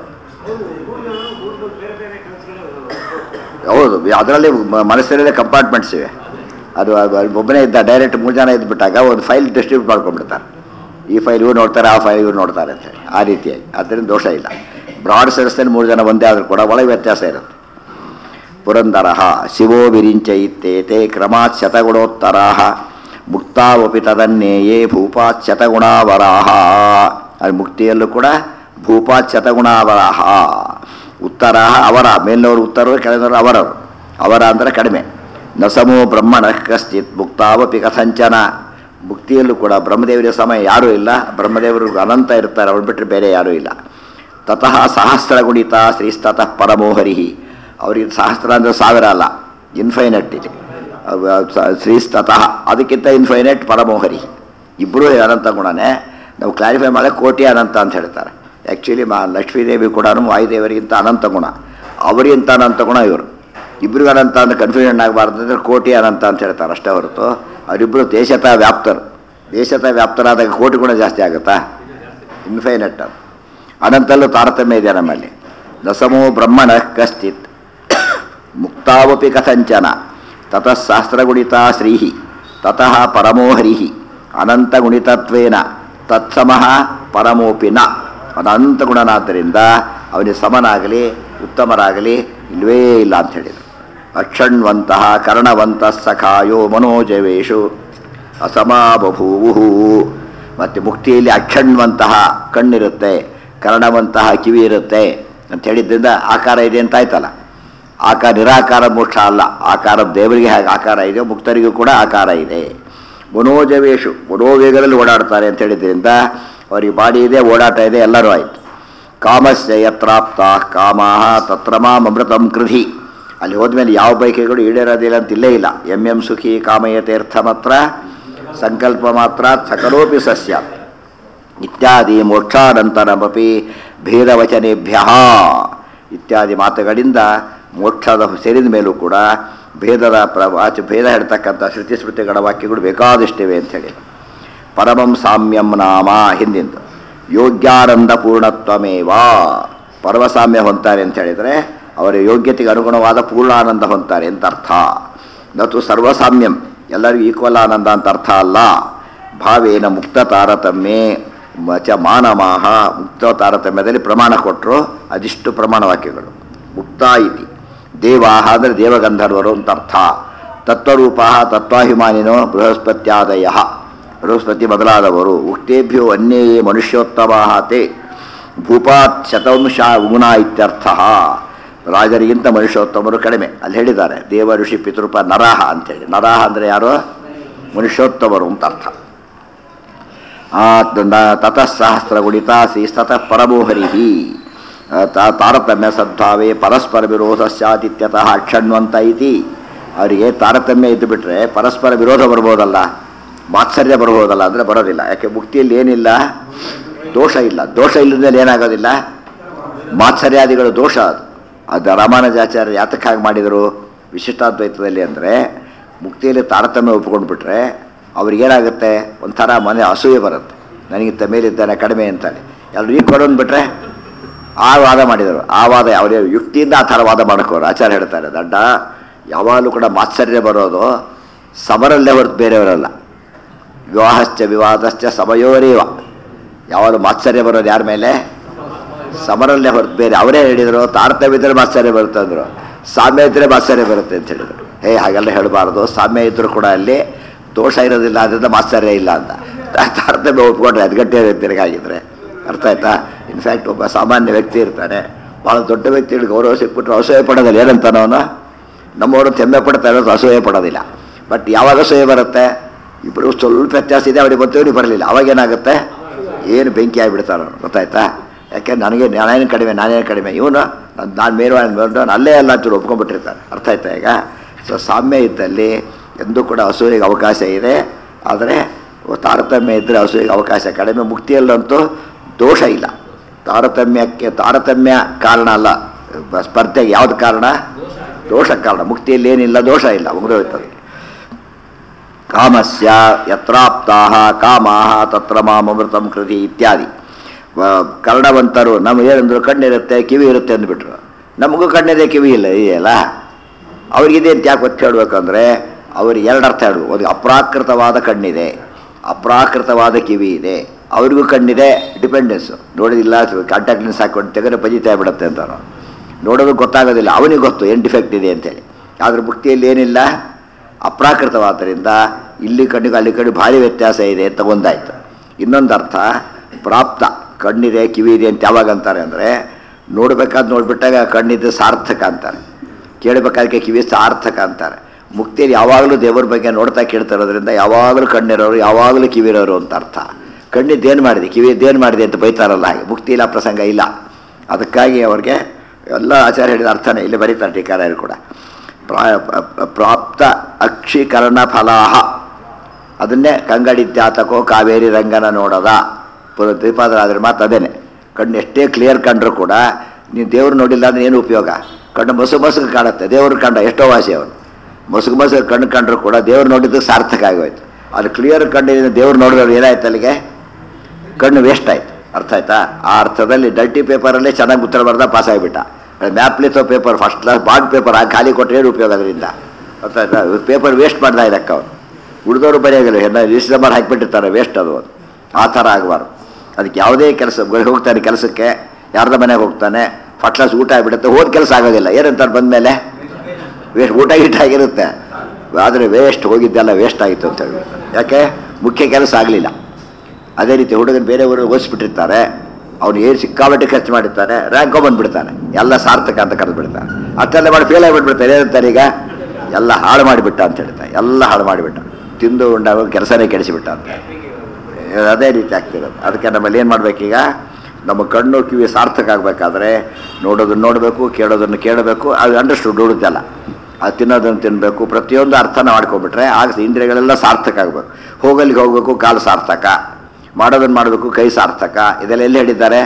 ಹೌದು ಅದರಲ್ಲಿ ಮನಸ್ಸಿನಲ್ಲೇ ಕಂಪಾರ್ಟ್ಮೆಂಟ್ಸ್ ಇವೆ ಅದು ಅದು ಒಬ್ಬನೇ ಇದ್ದ ಡೈರೆಕ್ಟ್ ಮೂರು ಜನ ಇದ್ಬಿಟ್ಟಾಗ ಒಂದು ಫೈಲ್ ಡಿಸ್ಟ್ರಿಬ್ಯೂಟ್ ಮಾಡ್ಕೊಂಡ್ಬಿಡ್ತಾರೆ ಈ ಫೈಲ್ ಇವ್ರು ನೋಡ್ತಾರೆ ಆ ಫೈಲ್ ಇವ್ರು ನೋಡ್ತಾರೆ ಅಂತೇಳಿ ಆ ರೀತಿಯಾಗಿ ಅದರಿಂದ ದೋಷ ಇಲ್ಲ ಬ್ರಾಡ್ ಸೆನ್ಸ್ನಲ್ಲಿ ಮೂರು ಜನ ಒಂದೇ ಆದರೂ ಕೂಡ ಒಳಗೆ ವ್ಯತ್ಯಾಸ ಇರುತ್ತೆ ಪುರಂದರ ಶಿವೋ ವಿರಿಂಚ ಇತ್ತೇತೆ ಕ್ರಮಾತ್ ಶತಗುಣೋತ್ತರಾ ಮುಕ್ತಾವಪಿ ತದನ್ನೇಯೇ ಭೂಪಾತ್ ಶತಗುಣಾವರಾಹ ಅದು ಮುಕ್ತಿಯಲ್ಲೂ ಕೂಡ ಭೂಪಾತ್ ಶತಗುಣಾವರಾಹ ಉತ್ತರ ಅವರ ಮೇಲಿನವರು ಉತ್ತರರು ಕೆಳಗಿನವರು ಅವರರು ಅವರ ಅಂದರೆ ಕಡಿಮೆ ನಸಮೋ ಬ್ರಹ್ಮಣ ಕಶ್ಚಿತ್ ಮುಕ್ತಾವಪಿ ಕಥಂಚನ ಮುಕ್ತಿಯಲ್ಲೂ ಕೂಡ ಬ್ರಹ್ಮದೇವರ ಸಮಯ ಯಾರೂ ಇಲ್ಲ ಬ್ರಹ್ಮದೇವರು ಅನಂತ ಇರ್ತಾರೆ ಅವ್ರು ಬಿಟ್ಟರೆ ಬೇರೆ ಯಾರೂ ಇಲ್ಲ ತತಃ ಸಹಸ್ರ ಗುಣಿತ ಶ್ರೀಸ್ತತಃ ಪರಮೋಹರಿಹಿ ಅವ್ರಿಗೆ ಸಹಸ್ರ ಅಂದರೆ ಸಾವಿರ ಅಲ್ಲ ಇನ್ಫೈನಟ್ ಇದೆ ಅವ್- ಅವ್ ಸ- ಶ್ರೀಸ್ತತಃ ಅದಕ್ಕಿಂತ ಇನ್ಫೈನಟ್ ಪರಮೋಹರಿ ಇಬ್ಬರೂ ಅನಂತ ಗುಣನೇ ನಾವು ಕ್ಲಾರಿಫೈ ಮಾಡಿ ಕೋಟಿ ಅನಂತ ಅಂತ ಹೇಳ್ತಾರೆ ಆ್ಯಕ್ಚುಲಿ ಮಾ ಲಕ್ಷ್ಮೀದೇವಿ ಕೂಡ ವಾಯುದೇವರಿಗಿಂತ ಅನಂತ ಗುಣ ಅವರಿಗಿಂತ ಅನಂತ ಗುಣ ಇವರು ಇಬ್ಬರಿಗೂ ಅನಂತ ಅಂದರೆ ಕನ್ಫ್ಯೂಷನ್ ಆಗಬಾರ್ದು ಅಂದರೆ ಕೋಟಿ ಅನಂತ ಅಂತ ಹೇಳ್ತಾರೆ ಅಷ್ಟೇ ಹೊರತು ಅವರಿಬ್ಬರು ದೇಶತಃ ವ್ಯಾಪ್ತರು ದೇಶತಃ ವ್ಯಾಪ್ತರಾದಾಗ ಕೋಟಿ ಗುಣ ಜಾಸ್ತಿ ಆಗುತ್ತಾ ಇನ್ಫೈನಟ್ ಅದು ಅನಂತಲ್ಲೂ ತಾರತಮ್ಯ ಇದೆ ನಮ್ಮಲ್ಲಿ ನಸಮೋ ಬ್ರಹ್ಮಣ ಕಶ್ಚಿತ್ ಮುಕ್ತಾವಪಿ ಕಥಂಚನ ತತಃ ಸಹಸ್ರಗುಣಿತ ಶ್ರೀಹಿ ತತಃ ಪರಮೋಹರಿಹಿ ಅನಂತಗುಣಿತತ್ವೇನ ತತ್ಸಮಃ ಪರಮೋಪಿ ನ ಅನಂತ ಗುಣನಾದ್ದರಿಂದ ಅವನಿಗೆ ಸಮನಾಗಲಿ ಉತ್ತಮರಾಗಲಿ ಇಲ್ವೇ ಇಲ್ಲ ಅಂತ ಹೇಳಿದರು ಅಕ್ಷಣ್ವಂತಹ ಕರ್ಣವಂತ ಸಖಾಯೋ ಮನೋಜವೇಶು ಅಸಮಾ ಬಭೂವು ಮತ್ತು ಮುಕ್ತಿಯಲ್ಲಿ ಅಕ್ಷಣ್ವಂತಹ ಕಣ್ಣಿರುತ್ತೆ ಕರ್ಣವಂತಹ ಕಿವಿ ಇರುತ್ತೆ ಅಂತ ಹೇಳಿದ್ರಿಂದ ಆಕಾರ ಇದೆ ಅಂತ ಆಯ್ತಲ್ಲ ಆಕಾರ ನಿರಾಕಾರ ಮೋಕ್ಷ ಅಲ್ಲ ಆಕಾರ ದೇವರಿಗೆ ಹೇಗೆ ಆಕಾರ ಇದೆ ಮುಕ್ತರಿಗೂ ಕೂಡ ಆಕಾರ ಇದೆ ಮನೋಜವೇಶು ಮನೋವೇಗದಲ್ಲಿ ಓಡಾಡ್ತಾರೆ ಅಂತ ಹೇಳಿದ್ರಿಂದ ಅವರಿಗೆ ಬಾಡಿ ಇದೆ ಓಡಾಟ ಇದೆ ಎಲ್ಲರೂ ಆಯಿತು ಕಾಮಸ್ಯ ಯತ್ರಾಪ್ತ ಕಾಮಾಹ ತತ್ರ ಮಾಂ ಅಮೃತಂ ಕೃಧಿ ಅಲ್ಲಿ ಹೋದ್ಮೇಲೆ ಯಾವ ಬೈಕೆಗಳು ಈಡೇರೋದಿಲ್ಲ ಅಂತ ಇಲ್ಲೇ ಇಲ್ಲ ಎಂ ಎಂ ಸುಖಿ ಕಾಮಯತೀರ್ಥ ಮಾತ್ರ ಸಂಕಲ್ಪ ಮಾತ್ರ ಸಕಲೋಪಿ ಸಸ್ಯ ಇತ್ಯಾದಿ ಮೋಕ್ಷಾನಂತರಮಪಿ ಭೇದವಚನೇಭ್ಯ ಇತ್ಯಾದಿ ಮಾತುಗಳಿಂದ ಮೋಕ್ಷದ ಸೇರಿದ ಮೇಲೂ ಕೂಡ ಭೇದದ ಪ್ರ ಆಚೆ ಭೇದ ಹೇಳ್ತಕ್ಕಂಥ ಶ್ರುತಿ ಸ್ಮೃತಿಗಳ ವಾಕ್ಯಗಳು ಬೇಕಾದಷ್ಟಿವೆ ಅಂಥೇಳಿ ಪರಮಂ ಸಾಮ್ಯಂ ನಾಮ ಹಿಂದಿಂದು ಯೋಗ್ಯಾನಂದ ಪೂರ್ಣತ್ವಮೇವ ಪರಮಸಾಮ್ಯ ಹೊಂತಾರೆ ಅಂತ ಹೇಳಿದರೆ ಅವರ ಯೋಗ್ಯತೆಗೆ ಅನುಗುಣವಾದ ಪೂರ್ಣಾನಂದ ಹೊಂತಾರೆ ಅಂತ ಅರ್ಥ ನತು ಸರ್ವಸಾಮ್ಯಂ ಎಲ್ಲರಿಗೂ ಈಕ್ವಲ್ ಆನಂದ ಅಂತ ಅರ್ಥ ಅಲ್ಲ ಭಾವೇನ ಮುಕ್ತ ತಾರತಮ್ಯೆ ಮ- ಚ ಮಾನಮಾಹ ಮುಕ್ತ ತಾರತಮ್ಯದಲ್ಲಿ ಪ್ರಮಾಣ ಕೊಟ್ಟರು ಅದಿಷ್ಟು ಪ್ರಮಾಣ ವಾಕ್ಯಗಳು ಮುಕ್ತ ಇತಿ ದೇವಾಹ ಅಂದರೆ ದೇವಗಂಧರ್ವರು ಅಂತ ಅರ್ಥ ತತ್ವರೂಪ ತತ್ವಾಭಿಮಾನಿನೋ ಬೃಹಸ್ಪತ್ಯಾದಯ ಬೃಹಸ್ಪತಿ ಮೊದಲಾದವರು ಉಕ್ತೇಭ್ಯೋ ಅನ್ಯೇ ಮನುಷ್ಯೋತ್ತಮ ತೇ ಭೂಪಾತ್ ಶತವಂಶ ಗುಣ ಇತ್ಯರ್ಥ ರಾಜರಿಗಿಂತ ಮನುಷ್ಯೋತ್ತಮರು ಕಡಿಮೆ ಅಲ್ಲಿ ಹೇಳಿದ್ದಾರೆ ದೇವ ಋಷಿ ಪಿತೃಪ ನರಹ ಅಂತೇಳಿ ನರಹ ಅಂದರೆ ಯಾರು ಮನುಷ್ಯೋತ್ತಮರು ಅಂತ ಅರ್ಥ ಆ ತ- ತತಃ ಸಹಸ್ರ ಗುಣಿತ ಶ್ರೀಸ್ತತಃ ಪರಮೋಹರಿ ತ- ತಾರತಮ್ಯ ಸದ್ಭಾವೇ ಪರಸ್ಪರ ವಿರೋಧ ಸ್ಯಾತಿತ್ಯತಃ ಅಕ್ಷಣ್ವಂತ ಇತಿ ಅವರಿಗೆ ತಾರತಮ್ಯ ಇದ್ದು ಬಿಟ್ರೆ ಪರಸ್ಪರ ವಿರೋಧ ಬರ್ಬೋದಲ್ಲ ಮಾತ್ಸರ್ಯ ಬರಬಹುದಲ್ಲ ಅಂದರೆ ಬರೋದಿಲ್ಲ ಯಾಕೆ ಮುಕ್ತಿಯಲ್ಲಿ ಏನಿಲ್ಲ ದೋಷ ಇಲ್ಲ ದೋಷ ಇಲ್ಲದ್ಮೇಲೆ ಏನಾಗೋದಿಲ್ಲ ಮಾತ್ಸರ್ಯಾದಿಗಳು ದೋಷ ಅದು ಅದು ರಾಮಾನುಜಾಚಾರ್ಯ ಯಾತಕ್ಕಾಗಿ ಮಾಡಿದರು ವಿಶಿಷ್ಟಾದ್ವೈತದಲ್ಲಿ ಅಂದರೆ ಮುಕ್ತಿಯಲ್ಲಿ ತಾರತಮ್ಯ ಒಪ್ಕೊಂಡು ಬಿಟ್ರೆ ಅವ್ರಿಗೇನಾಗುತ್ತೆ ಒಂಥರ ಮನೆ ಅಸೂಯೆ ಬರುತ್ತೆ ನನಗಿಂತ ಮೇಲಿದ್ದಾನೆ ಕಡಿಮೆ ಅಂತಾನೆ ಎಲ್ಲರೂ ಈ ಕೊಡೋನ್ ಬಿಟ್ರೆ ಆ ವಾದ ಮಾಡಿದರು ಆ ವಾದ ಅವರೇ ಯುಕ್ತಿಯಿಂದ ಆ ಥರ ವಾದ ಮಾಡೋಕೋರು ಆಚಾರ್ಯ ಹೇಳ್ತಾರೆ ದಡ್ಡ ಯಾವಾಗಲೂ ಕೂಡ ಮಾತ್ಸರ್ಯ ಬರೋದು ಸಮರಲ್ಲೇ ಹೊರತು ಬೇರೆಯವರಲ್ಲ ವಿವಾಹಶ್ಚ ವಿವಾದಶ್ಚ ಸಮಯೋರೇವ ಯಾವಾಗಲೂ ಮಾತ್ಸರ್ಯ ಬರೋದು ಯಾರ ಮೇಲೆ ಸಮರಲ್ಲೇ ಹೊರತು ಬೇರೆ ಅವರೇ ಹೇಳಿದರು ತಾರತಮ್ಯ ಇದ್ರೆ ಮಾತ್ಸರ್ಯ ಬರುತ್ತೆ ಅಂದರು ಸಾಮ್ಯ ಇದ್ರೆ ಮಾತ್ಸರ್ಯ ಬರುತ್ತೆ ಅಂತ ಹೇಳಿದರು ಹೇ ಹಾಗೆಲ್ಲ ಹೇಳಬಾರ್ದು ಸಾಮ್ಯ ಇದ್ದರೂ ಕೂಡ ಅಲ್ಲಿ ದೋಷ ಇರೋದಿಲ್ಲ ಅದರಿಂದ ಮಾತ್ಸರ್ಯ ಇಲ್ಲ ಅಂತ ತಾ- ತಾರತಮ್ಯ ಒಪ್ಕೊಂಡ್ರೆ ಅದು ಗಟ್ಟಿ ತಿರುಗಾಗಿದ್ರೆ ಅರ್ಥ ಆಯ್ತಾ ಇನ್ಫ್ಯಾಕ್ಟ್ ಒಬ್ಬ ಸಾಮಾನ್ಯ ವ್ಯಕ್ತಿ ಇರ್ತಾನೆ ಭಾಳ ದೊಡ್ಡ ವ್ಯಕ್ತಿಗಳಿಗೆ ಗೌರವ ಸಿಕ್ಬಿಟ್ರೆ ಅಸೂಯೆ ಪಡೋದಿಲ್ಲ ಏನಂತಾನೋ ಅವನು ನಮ್ಮವರು ತೆಮ್ಮೆ ಪಡ್ತಾ ಇರೋದು ಅಸೂಯೆ ಪಡೋದಿಲ್ಲ ಬಟ್ ಯಾವಾಗ ಅಸೂಯೆ ಬರುತ್ತೆ ಇಬ್ಬರು ಸ್ವಲ್ಪ ವ್ಯತ್ಯಾಸ ಇದೆ ಅವ್ರಿಗೆ ಬಂತು ಇವ್ರಿಗೆ ಬರಲಿಲ್ಲ ಅವಾಗ ಏನಾಗುತ್ತೆ ಏನು ಬೆಂಕಿ ಆಗಿಬಿಡ್ತಾರ ಗೊತ್ತಾಯ್ತಾ ಯಾಕೆ ನನಗೆ ನಾನೇನು ಕಡಿಮೆ ನಾನೇನು ಕಡಿಮೆ ಇವನು ನಾನು ಮೇಲ್ವಾಣಿ ಬಂದು ಅಲ್ಲೇ ಎಲ್ಲ ಚೂರು ಒಪ್ಕೊಂಡ್ಬಿಟ್ಟಿರ್ತಾರೆ ಅರ್ಥ ಆಯ್ತಾ ಈಗ ಸೊ ಸಾಮ್ಯ ಇದ್ದಲ್ಲಿ ಎಂದೂ ಕೂಡ ಅಸೂಯೆಗೆ ಅವಕಾಶ ಇದೆ ಆದರೆ ತಾರತಮ್ಯ ಇದ್ದರೆ ಅಸೂಯೆಗೆ ಅವಕಾಶ ಕಡಿಮೆ ಮುಕ್ತಿಯಲ್ಲಂತೂ ದೋಷ ಇಲ್ಲ ತಾರತಮ್ಯಕ್ಕೆ ತಾರತಮ್ಯ ಕಾರಣ ಅಲ್ಲ ಬ- ಸ್ಪರ್ಧೆಗೆ ಯಾವ್ದು ಕಾರಣ ದೋಷ ಕಾರಣ ಮುಕ್ತಿಯಲ್ಲಿ ಏನಿಲ್ಲ ದೋಷ ಇಲ್ಲ ಮುಗಿದೋಯ್ತದೆ ಕಾಮಸ್ಯ ಯತ್ರಾಪ್ತಾ ಕಾಮಾಹ ತತ್ರ ಮಾಮೃತಂ ಕೃತಿ ಇತ್ಯಾದಿ ವ- ಕರ್ಣವಂತರು ನಮ್ಗೆ ಏನಂದ್ರು ಕಣ್ಣಿರುತ್ತೆ ಕಿವಿ ಇರುತ್ತೆ ಅಂದ್ಬಿಟ್ರು ನಮಗೂ ಕಣ್ಣಿದೆ ಕಿವಿ ಇಲ್ಲ ಇದೆಯಲ್ಲ ಅವ್ರಿಗಿದೆ ಅಂತ ಯಾಕೆ ಒತ್ತು ಹೇಳ್ಬೇಕಂದ್ರೆ ಅವ್ರಿಗೆ ಎರಡು ಅರ್ಥ ಹೇಳ್ಬೇಕು ಒಂದು ಅಪ್ರಾಕೃತವಾದ ಕಣ್ಣಿದೆ ಅಪ್ರಾಕೃತವಾದ ಕಿವಿ ಇದೆ ಅವ್ರಿಗೂ ಕಣ್ಣಿದೆ ಡಿಪೆಂಡೆನ್ಸು ನೋಡೋದಿಲ್ಲ ಕಾಂಟ್ಯಾಕ್ಟ್ ಲೆನ್ಸ್ ಹಾಕೊಂಡು ತೆಗೆದ್ರೆ ಪಜಿತಾ ಬಿಡುತ್ತೆ ಅಂತಾನು ನೋಡೋದು ಗೊತ್ತಾಗೋದಿಲ್ಲ ಅವನಿಗೆ ಗೊತ್ತು ಏನು ಡಿಫೆಕ್ಟ್ ಇದೆ ಅಂತೇಳಿ ಆದರೆ ಮುಕ್ತಿಯಲ್ಲಿ ಏನಿಲ್ಲ ಅಪ್ರಾಕೃತವಾದ್ದರಿಂದ ಇಲ್ಲಿ ಕಣ್ಣಿಗೆ ಅಲ್ಲಿ ಕಣ್ಣು ಭಾರಿ ವ್ಯತ್ಯಾಸ ಇದೆ ಅಂತ ಒಂದಾಯ್ತು ಇನ್ನೊಂದು ಅರ್ಥ ಪ್ರಾಪ್ತ ಕಣ್ಣಿದೆ ಕಿವಿ ಇದೆ ಅಂತ ಯಾವಾಗ ಅಂತಾರೆ ಅಂದರೆ ನೋಡ್ಬೇಕಾದ್ ನೋಡ್ಬಿಟ್ಟಾಗ ಕಣ್ಣಿದ್ದು ಸಾರ್ಥಕ ಅಂತಾರೆ ಕೇಳಬೇಕಾದಕ್ಕೆ ಕಿವಿ ಸಾರ್ಥಕ ಅಂತಾರೆ ಮುಕ್ತಿಯಲ್ಲಿ ಯಾವಾಗಲೂ ದೇವರ ಬಗ್ಗೆ ನೋಡ್ತಾ ಕೇಳ್ತಾ ಇರೋದ್ರಿಂದ ಯಾವಾಗಲೂ ಕಣ್ಣಿರೋರು ಯಾವಾಗಲೂ ಕಿವಿರೋರು ಅಂತ ಅರ್ಥ ಕಣ್ಣಿದ್ದೇನು ಮಾಡಿದೆ ಕಿವಿದ್ದೇನು ಮಾಡಿದೆ ಅಂತ ಬೈತಾರಲ್ಲ ಹಾಗೆ ಮುಕ್ತಿ ಇಲ್ಲ ಪ್ರಸಂಗ ಇಲ್ಲ ಅದಕ್ಕಾಗಿ ಅವ್ರಿಗೆ ಎಲ್ಲ ಆಚಾರ್ಯ ಹೇಳಿದ ಅರ್ಥನೇ ಇಲ್ಲಿ ಬರೀತಾರೆ ಟೀಕಾರಾಯರು ಕೂಡ ಪ್ರಾ- ಪ್ರ- ಪ್ರಾಪ್ತ ಅಕ್ಷೀಕರಣ ಫಲಾಹ ಅದನ್ನೇ ಕಂಗಡಿತ್ಯಾತಕೋ ಕಾವೇರಿ ರಂಗನ ನೋಡದ ಪುರ ದ್ವಿಪಾದರಾದ್ರೆ ಮಾತು ಅದೇನೆ ಕಣ್ಣು ಎಷ್ಟೇ ಕ್ಲಿಯರ್ ಕಂಡ್ರು ಕೂಡ ನೀವು ದೇವ್ರು ನೋಡಿಲ್ಲ ಅಂದ್ರೆ ಏನು ಉಪಯೋಗ ಕಣ್ಣು ಮಸು ಮಸುಕು ಕಾಣುತ್ತೆ ದೇವ್ರು ಕಂಡ ಎಷ್ಟೋ ವಾಸಿ ಅವನು ಮಸುಕು ಮಸುಕು ಕಣ್ಣು ಕಂಡ್ರು ಕೂಡ ದೇವ್ರು ನೋಡಿದ್ದು ಸಾರ್ಥಕ ಆಗೋಯ್ತು ಅದು ಕ್ಲಿಯರ್ ಕಣ್ಣಿನ ದೇವ್ರು ನೋಡಿದ್ರೆ ಏನಾಯ್ತು ಅಲ್ಲಿಗೆ ಕಣ್ಣು ವೇಸ್ಟ್ ಆಯ್ತು ಅರ್ಥ ಆಯ್ತಾ ಆ ಅರ್ಥದಲ್ಲಿ ಡಲ್ಟಿ ಪೇಪರಲ್ಲೇ ಚೆನ್ನಾಗಿ ಉತ್ತರ ಬರ್ದ ಪಾಸ್ ಆಗಿಬಿಟ್ಟ ಮ್ಯಾಪ್ಲಿತೋ paper first class bond paper ಆ ಖಾಲಿ ಕೊಟ್ಟರೆ ಏನು ಉಪಯೋಗ ಅದರಿಂದ ಅರ್ಥ ಆಯ್ತಾ ಪೇಪರ್ ವೇಸ್ಟ್ ಮಾಡ್ದ ಇದಕ್ಕೆ ಅವನು ಉಳಿದವರು ಬರೆಯೋದಿಲ್ಲ ಎಲ್ಲ ರಿಜಿಸ್ಟರ್ ನಂಬರ್ ಹಾಕಿಬಿಟ್ಟಿರ್ತಾರೆ ವೇಸ್ಟ್ ಅದು ಅದು ಆ ಥರ ಆಗಬಾರ್ದು ಅದಕ್ಕೆ ಯಾವುದೇ ಕೆಲಸ ಹೋಗ್ತಾನೆ ಕೆಲಸಕ್ಕೆ ಯಾರ್ದ ಮನೆಗೆ ಹೋಗ್ತಾನೆ ಫಸ್ಟ್ ಕ್ಲಾಸ್ ಊಟ ಆಗಿಬಿಡುತ್ತೆ ಹೋದ ಕೆಲಸ ಆಗೋದಿಲ್ಲ ಏನಂತಾರೆ ಬಂದಮೇಲೆ ವೇಸ್ಟ್ ಊಟ ಗೀಟ ಆಗಿರುತ್ತೆ ಆದರೆ ವೇಸ್ಟ್ ಹೋಗಿದ್ದೆಲ್ಲ ವೇಸ್ಟ್ ಆಗಿತ್ತು ಅಂತ ಹೇಳ್ಬಿಟ್ಟು ಯಾಕೆ ಮುಖ್ಯ ಕೆಲಸ ಆಗಲಿಲ್ಲ ಅದೇ ರೀತಿ ಹುಡುಗನ ಬೇರೆ ಊರಿಗೆ ಓದಿಸ್ಬಿಟ್ಟಿರ್ತಾರೆ ಅವ್ನು ಏನು ಸಿಕ್ಕಾಪಟ್ಟೆ ಖರ್ಚು ಮಾಡಿರ್ತಾನೆ ರ್ಯಾಂಕ್ ಬಂದ್ಬಿಡ್ತಾನೆ ಎಲ್ಲ ಸಾರ್ಥಕ ಅಂತ ಕರೆದು ಬಿಡ್ತಾನೆ ಅಷ್ಟೆಲ್ಲ ಮಾಡಿ ಫೇಲ್ ಆಗಿಬಿಟ್ಬಿಡ್ತಾರೆ ಏನಂತಾರೆ ಈಗ ಎಲ್ಲ ಹಾಳು ಮಾಡಿಬಿಟ್ಟ ಅಂತ ಹೇಳ್ತಾರೆ ಎಲ್ಲ ಹಾಳು ಮಾಡಿಬಿಟ್ಟ ತಿಂದು ಉಂಡಾಗ ಕೆಲಸನೇ ಕೆಡಿಸಿಬಿಟ್ಟ ಅಂತ ಅದೇ ರೀತಿ ಆಗ್ತಿರೋದು ಅದಕ್ಕೆ ನಮ್ಮಲ್ಲಿ ಏನು ಮಾಡಬೇಕೀಗ ನಮ್ಮ ಕಣ್ಣು ಕಿವಿ ಸಾರ್ಥಕ ಆಗಬೇಕಾದ್ರೆ ನೋಡೋದನ್ನು ನೋಡಬೇಕು ಕೇಳೋದನ್ನು ಕೇಳಬೇಕು ಅದು ಅಂಡರ್ಸ್ಟುಡ್ ಉಳಿದಲ್ಲ ಅದು ತಿನ್ನೋದನ್ನು ತಿನ್ನಬೇಕು ಪ್ರತಿಯೊಂದು ಅರ್ಥನ ಮಾಡ್ಕೊಂಡ್ಬಿಟ್ರೆ ಆಗ ಇಂದ್ರಿಯಗಳೆಲ್ಲ ಸಾರ್ಥಕ ಆಗಬೇಕು ಹೋಗಲ್ಲಿಗೆ ಹೋಗಬೇಕು ಕಾಲು ಸಾರ್ಥಕ ಮಾಡೋದನ್ನು ಮಾಡಬೇಕು ಕೈ ಸಾರ್ಥಕ ಇದೆಲ್ಲ ಎಲ್ಲಿ ಹೇಳಿದ್ದಾರೆ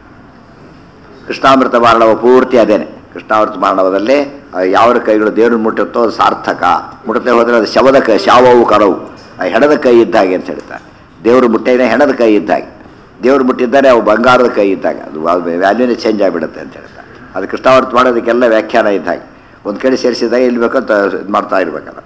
ಕೃಷ್ಣಾಮೃತ ಮಾರಣವ ಪೂರ್ತಿ ಅದೇನೆ ಕೃಷ್ಣಾಮೃತ ಮಾರಣವದಲ್ಲಿ ಆ ಯಾವ ಕೈಗಳು ದೇವ್ರನ್ನ ಮುಟ್ಟುತ್ತೋ ಅದು ಸಾರ್ಥಕ ಮುಟ್ಟದೆ ಹೋದರೆ ಅದು ಶವದ ಕೈ ಶಾವವು ಕರವು ಆ ಹೆಣದ ಕೈ ಇದ್ದ ಹಾಗೆ ಅಂತ ಹೇಳ್ತಾರೆ ದೇವರು ಮುಟ್ಟಿದ್ರೆ ಹೆಣದ ಕೈ ಇದ್ದ ಹಾಗೆ ದೇವರು ಮುಟ್ಟಿದ್ದಾರೆ ಅವು ಬಂಗಾರದ ಕೈ ಇದ್ದಾಗ ಅದು ವ್ಯಾಲ್ಯೂನೇ ಚೇಂಜ್ ಆಗಿಬಿಡುತ್ತೆ ಅಂತ ಹೇಳ್ತಾರೆ ಅದು ಕೃಷ್ಣಾಮೃತ ಮಾಡೋದಕ್ಕೆಲ್ಲ ವ್ಯಾಖ್ಯಾನ ಇದ್ದ ಹಾಗೆ ಒಂದು ಕಡೆ ಸೇರಿಸಿದಾಗ ಇಲ್ಲಿ ಬೇಕಂತ ಇದು ಮಾಡ್ತಾ ಇರ್ಬೇಕಲ್ಲ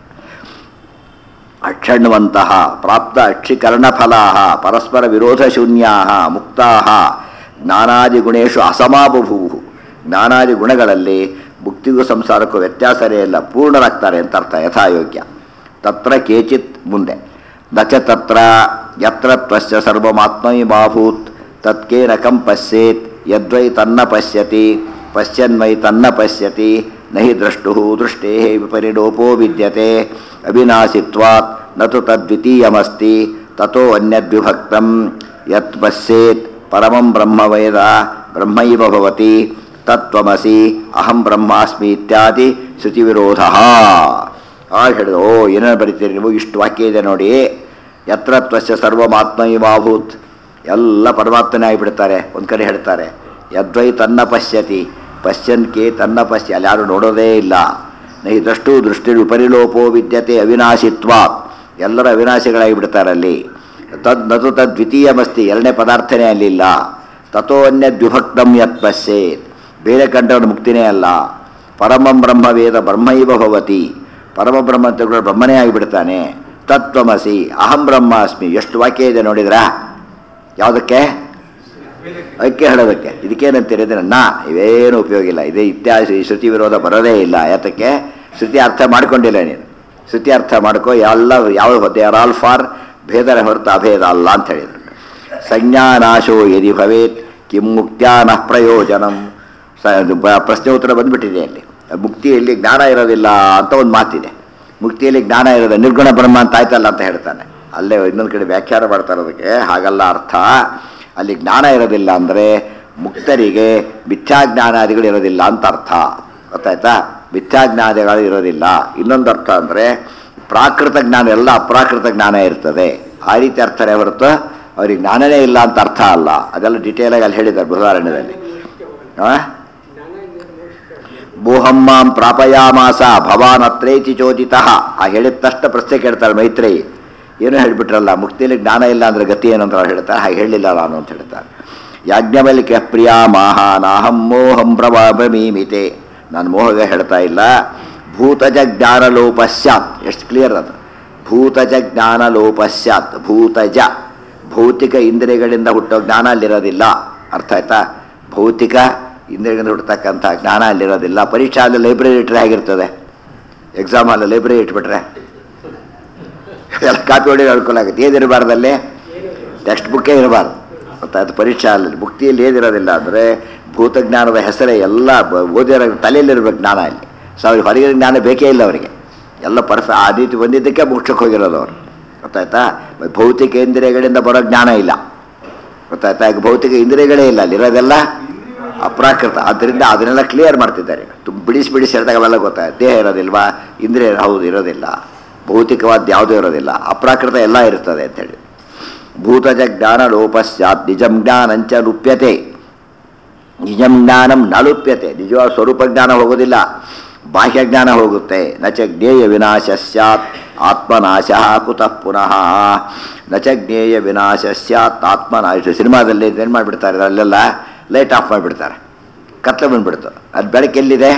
ಅಕ್ಷಣ್ವಂತಹ ಪ್ರಾಪ್ತ ಅಕ್ಷಿಕರ್ಣಫಲಾ ಪರಸ್ಪರ ವಿರೋಧ ಶೂನ್ಯಾ ಮುಕ್ತಾ ಜ್ಞಾನಾದಿ ಗುಣೇಶು ಅಸಮಾಬಭೂ ಜ್ಞಾನಾದಿ ಗುಣಗಳಲ್ಲಿ ಮುಕ್ತಿಗೂ ಸಂಸಾರಕ್ಕೂ ವ್ಯತ್ಯಾಸನೇ ಇಲ್ಲ ಪೂರ್ಣರಾಗ್ತಾರೆ ಅಂತ ಅರ್ಥ ಯಥಾಯೋಗ್ಯ ತತ್ರ ಕೇಚಿತ್ ಮುಂದೆ ನಚ ತತ್ರ ಯತ್ರ ತ್ವಸ್ಯ ಸರ್ವಮಾತ್ಮೈಮಾಭೂತ್ ತತ್ಕೇನ ಕಂ ಪಶ್ಯೇತ್ ಯದ್ವೈ ತನ್ನ ಪಶ್ಯತಿ ಪಶ್ಯನ್ವೈ ತನ್ನ ಪಶ್ಯತಿ ನಹಿ ದ್ರಷ್ಟು ದೃಷ್ಟೇ ವಿಪರಿಣೋಪೋ ವಿದ್ಯತೆ ಅವಿನಾಶಿತ್ವಾತ್ ನತು ತದ್ವಿತೀಯಮಸ್ತಿ ತಥೋ ಅನ್ಯದ್ವಿಭಕ್ತಂ ಯತ್ ಪಶ್ಯೇತ್ ಪರಮಂ ಬ್ರಹ್ಮ ವೇದ ಬ್ರಹ್ಮೈವ ಭವತಿ ತತ್ವಮಸಿ ಅಹಂ ಬ್ರಹ್ಮಾಸ್ಮಿ ಇತ್ಯಾದಿ ಶ್ರುತಿ ವಿರೋಧ ಆಗ ಹೇಳಿದ್ರು ಓ ಏನೇನು ಬರೀತೀರಿ ನೀವು ಇಷ್ಟು ವಾಕ್ಯ ಇದೆ ನೋಡಿ ಯತ್ರ ತ್ವಸ್ಯ ಸರ್ವಮಾತ್ಮೈವಾಭೂತ್ ಎಲ್ಲ ಪರಮಾತ್ಮನೇ ಆಗಿಬಿಡ್ತಾರೆ ಒಂದು ಕಡೆ ಹೇಳ್ತಾರೆ ಯದ್ವೈ ತನ್ನ ಪಶ್ಯತಿ ಪಶ್ಯನ್ ಕೇ ತನ್ನ ಪಶ್ಯ ಅಲ್ಲಿ ಯಾರು ನೋಡೋದೇ ಇಲ್ಲ ನೈದಷ್ಟು ದೃಷ್ಟಿ ವಿಪರಿಲೋಪೋ ವಿದ್ಯತೆ ಅವಿನಾಶಿತ್ವ ಎಲ್ಲರೂ ಅವಿನಾಶಿಗಳಾಗಿ ಬಿಡ್ತಾರೆ ಅಲ್ಲಿ ತದ್ ನತು ತದ್ ದ್ವಿತೀಯಮಸ್ತಿ ಎರಡನೇ ಪದಾರ್ಥನೇ ಅಲ್ಲಿಲ್ಲ ತಥೋ ಅನ್ಯ ದ್ವಿಭಕ್ತಂ ಯತ್ ಪಶ್ಯೇತ್ ಬೇರೆ ಕಂಡವನ ಮುಕ್ತಿನೇ ಅಲ್ಲ ಪರಮಂ ಬ್ರಹ್ಮ ವೇದ ಬ್ರಹ್ಮೈವ ಭವತಿ ಪರಮ ಬ್ರಹ್ಮ ಅಂತ ತಿಳ್ಕೊಂಡ್ರೆ ಬ್ರಹ್ಮನೇ ಆಗಿಬಿಡ್ತಾನೆ ತತ್ವಮಸಿ ಅಹಂ ಬ್ರಹ್ಮಾಸ್ಮಿ ಎಷ್ಟು ವಾಕ್ಯ ಇದೆ ನೋಡಿದ್ರಾ ಯಾವುದಕ್ಕೆ ಐಕ್ಯ ಹೇಳೋದಕ್ಕೆ ಇದಕ್ಕೇನಂತೀರಿ ಅಂದರೆ ನಾ ಇವೇನು ಉಪಯೋಗ ಇಲ್ಲ ಇದೇ ಇತ್ಯಾದಿ ಶ್ರುತಿ ವಿರೋಧ ಬರೋದೇ ಇಲ್ಲ ಯಾತಕ್ಕೆ ಶ್ರುತಿ ಅರ್ಥ ಮಾಡ್ಕೊಂಡಿಲ್ಲ ನೀನು ಶ್ರುತಿ ಅರ್ಥ ಮಾಡ್ಕೋ ಎಲ್ಲ ಯಾವ ದೇ ಆರ್ ಆಲ್ ಫಾರ್ ಭೇದರ ಹೊರತು ಅಭೇದ ಅಲ್ಲ ಅಂತ ಹೇಳಿದರು ಸಂಜ್ಞಾನಾಶೋ ಯದಿ ಭವೇತ್ ಕಿಂ ಮುಕ್ತ್ಯಾನ ಪ್ರಯೋಜನಂ ಸ ಅದು ಬ- ಪ್ರಶ್ನೆ ಉತ್ತರ ಬಂದ್ಬಿಟ್ಟಿದೆ ಅಲ್ಲಿ ಮುಕ್ತಿಯಲ್ಲಿ ಜ್ಞಾನ ಇರೋದಿಲ್ಲ ಅಂತ ಒಂದು ಮಾತಿದೆ ಮುಕ್ತಿಯಲ್ಲಿ ಜ್ಞಾನ ಇರೋದು ನಿರ್ಗುಣ ಬ್ರಹ್ಮ ಅಂತ ಆಯ್ತಲ್ಲ ಅಂತ ಹೇಳ್ತಾನೆ ಅಲ್ಲೇ ಇನ್ನೊಂದು ಕಡೆ ವ್ಯಾಖ್ಯಾನ ಮಾಡ್ತಾರೆ ಅದಕ್ಕೆ ಹಾಗಲ್ಲ ಅರ್ಥ ಅಲ್ಲಿ ಜ್ಞಾನ ಇರೋದಿಲ್ಲ ಅಂದರೆ ಮುಕ್ತರಿಗೆ ಮಿಥ್ಯಾಜ್ಞಾನಾದಿಗಳು ಇರೋದಿಲ್ಲ ಅಂತ ಅರ್ಥ ಗೊತ್ತಾಯ್ತಾ ಮಿಥ್ಯಾಜ್ಞಾನಗಳು ಇರೋದಿಲ್ಲ ಇನ್ನೊಂದು ಅರ್ಥ ಅಂದರೆ ಪ್ರಾಕೃತ ಜ್ಞಾನ ಎಲ್ಲ ಅಪ್ರಾಕೃತ ಜ್ಞಾನ ಇರ್ತದೆ ಆ ರೀತಿ ಅರ್ಥನೇ ಹೊರತು ಅವ್ರಿಗೆ ಜ್ಞಾನನೇ ಇಲ್ಲ ಅಂತ ಅರ್ಥ ಅಲ್ಲ ಅದೆಲ್ಲ ಡೀಟೇಲಾಗಿ ಅಲ್ಲಿ ಹೇಳಿದ್ದಾರೆ ಬೃಹದಾರಣ್ಯದಲ್ಲಿ ಆ? ಭೂಹಮ್ಮಾಂ ಪ್ರಾಪಯಾಮಾಸ ಭವಾನ್ ಅತ್ರೈತಿ ಚೋದಿತ ಆ ಹೇಳಿದ ತಕ್ಷಣ ಪ್ರಶ್ನೆ ಕೇಳ್ತಾರೆ ಮೈತ್ರೇಯಿ ಏನೋ ಹೇಳ್ಬಿಟ್ರಲ್ಲ ಮುಕ್ತಿಯಲ್ಲಿ ಜ್ಞಾನ ಇಲ್ಲ ಅಂದ್ರೆ ಗತಿ ಏನು ಅಂತ ಅವ್ರು ಹೇಳ್ತಾರೆ ಹಾಗೆ ಹೇಳಿಲ್ಲ ನಾನು ಅಂತ ಹೇಳ್ತಾರೆ ಯಾಜ್ಞವಲ್ಕ್ಯ ಪ್ರಿಯ ಮಾಹ ನಾಹಂ ಮೋಹಂ ಪ್ರಭಾಮೀಮಿತೆ ನಾನು ಮೋಹಗ ಹೇಳ್ತಾ ಇಲ್ಲ ಭೂತಜ ಜ್ಞಾನಲೋಪ ಸ್ಯಾತ್ ಎಷ್ಟು ಕ್ಲಿಯರ್ ಅದು ಭೂತಜ ಜ್ಞಾನಲೋಪ ಸ್ಯಾತ್ ಭೂತಜ ಭೌತಿಕ ಇಂದ್ರಿಯಗಳಿಂದ ಹುಟ್ಟೋ ಜ್ಞಾನ ಅಲ್ಲಿರೋದಿಲ್ಲ ಅರ್ಥ ಆಯ್ತಾ ಭೌತಿಕ ಇಂದ್ರಿಯಗಳಿಂದ ಹುಟ್ಟತಕ್ಕಂಥ ಜ್ಞಾನ ಅಲ್ಲಿರೋದಿಲ್ಲ ಪರೀಕ್ಷಾ ಅಲ್ಲಿ ಲೈಬ್ರರಿ ಇಟ್ಟರೆ ಆಗಿರ್ತದೆ ಎಕ್ಸಾಮ್ ಅಲ್ಲಿ ಲೈಬ್ರರಿ ಇಟ್ಬಿಟ್ರೆ ಎಲ್ಲ ಕಾಪಿ ಹೊಡಿ ಅನುಕೂಲ ಆಗುತ್ತೆ ಏನಿರಬಾರ್ದಲ್ಲಿ ಟೆಕ್ಸ್ಟ್ ಬುಕ್ಕೇ ಇರಬಾರ್ದು ಗೊತ್ತಾಯ್ತು ಪರೀಕ್ಷಾ ಅಲ್ಲಿ ಮುಕ್ತಿಯಲ್ಲಿ ಏನಿರೋದಿಲ್ಲ ಅಂದರೆ ಭೂತಜ್ಞಾನದ ಹೆಸರೇ ಎಲ್ಲ ಬ- ಓದಿರೋ ತಲೆಯಲ್ಲಿರ್ಬೇಕು ಜ್ಞಾನ ಅಲ್ಲಿ ಸೊ ಅವ್ರಿಗೆ ಹೊರಗಿನ ಜ್ಞಾನ ಬೇಕೇ ಇಲ್ಲ ಅವರಿಗೆ ಎಲ್ಲ ಪರ್ಫೆ ಆ ರೀತಿ ಬಂದಿದ್ದಕ್ಕೆ ಮೋಕ್ಷಕ್ಕೆ ಹೋಗಿರೋದು ಅವರು ಗೊತ್ತಾಯ್ತಾ ಮತ್ತೆ ಭೌತಿಕ ಇಂದ್ರಿಯಗಳಿಂದ ಬರೋ ಜ್ಞಾನ ಇಲ್ಲ ಗೊತ್ತಾಯ್ತಾ ಈಗ ಭೌತಿಕ ಇಂದ್ರಿಯಗಳೇ ಇಲ್ಲ ಅಲ್ಲಿರೋದೆಲ್ಲ ಅಪ್ರಾಕೃತ ಆದ್ದರಿಂದ ಅದನ್ನೆಲ್ಲ ಕ್ಲಿಯರ್ ಮಾಡ್ತಿದ್ದಾರೆ ತುಂಬ ಬಿಡಿಸಿ ಬಿಡಿಸಿ ಹೇಳಿದಾಗ ಅವೆಲ್ಲ ಗೊತ್ತಾಯ್ತು ದೇಹ ಇರೋದಿಲ್ವಾ ಇಂದ್ರಿಯ ಹೌದು ಇರೋದಿಲ್ಲ ಭೌತಿಕವಾದ ಯಾವುದೂ ಇರೋದಿಲ್ಲ ಅಪ್ರಾಕೃತ ಎಲ್ಲ ಇರ್ತದೆ ಅಂತೇಳಿ ಭೂತಜ ಜ್ಞಾನ ಲೋಪ ಸ್ಯಾತ್ ನಿಜಂ ಜ್ಞಾನಂಚ ಲುಪ್ಯತೆ ನಿಜಂ ಜ್ಞಾನಂ ನ ಲುಪ್ಯತೆ ನಿಜವಾದ ಸ್ವರೂಪ ಜ್ಞಾನ ಹೋಗೋದಿಲ್ಲ ಬಾಹ್ಯ ಜ್ಞಾನ ಹೋಗುತ್ತೆ ನಚ ಜ್ಞೇಯ ವಿನಾಶ ಸ್ಯಾತ್ ಆತ್ಮನಾಶ ಕುತಃ ಪುನಃ ನಚ ಜ್ಞೇಯ ವಿನಾಶ ಸ್ಯಾತ್ ಆತ್ಮನಾಶ ಸಿನಿಮಾದಲ್ಲಿ ಏನು ಮಾಡಿಬಿಡ್ತಾರೆ ಅಲ್ಲೆಲ್ಲ ಲೈಟ್ ಆಫ್ ಮಾಡಿಬಿಡ್ತಾರೆ ಕತ್ಲೆ ಬಂದ್ಬಿಡ್ತು ಅದು ಬೆಳಕೆಲ್ಲಿದೆ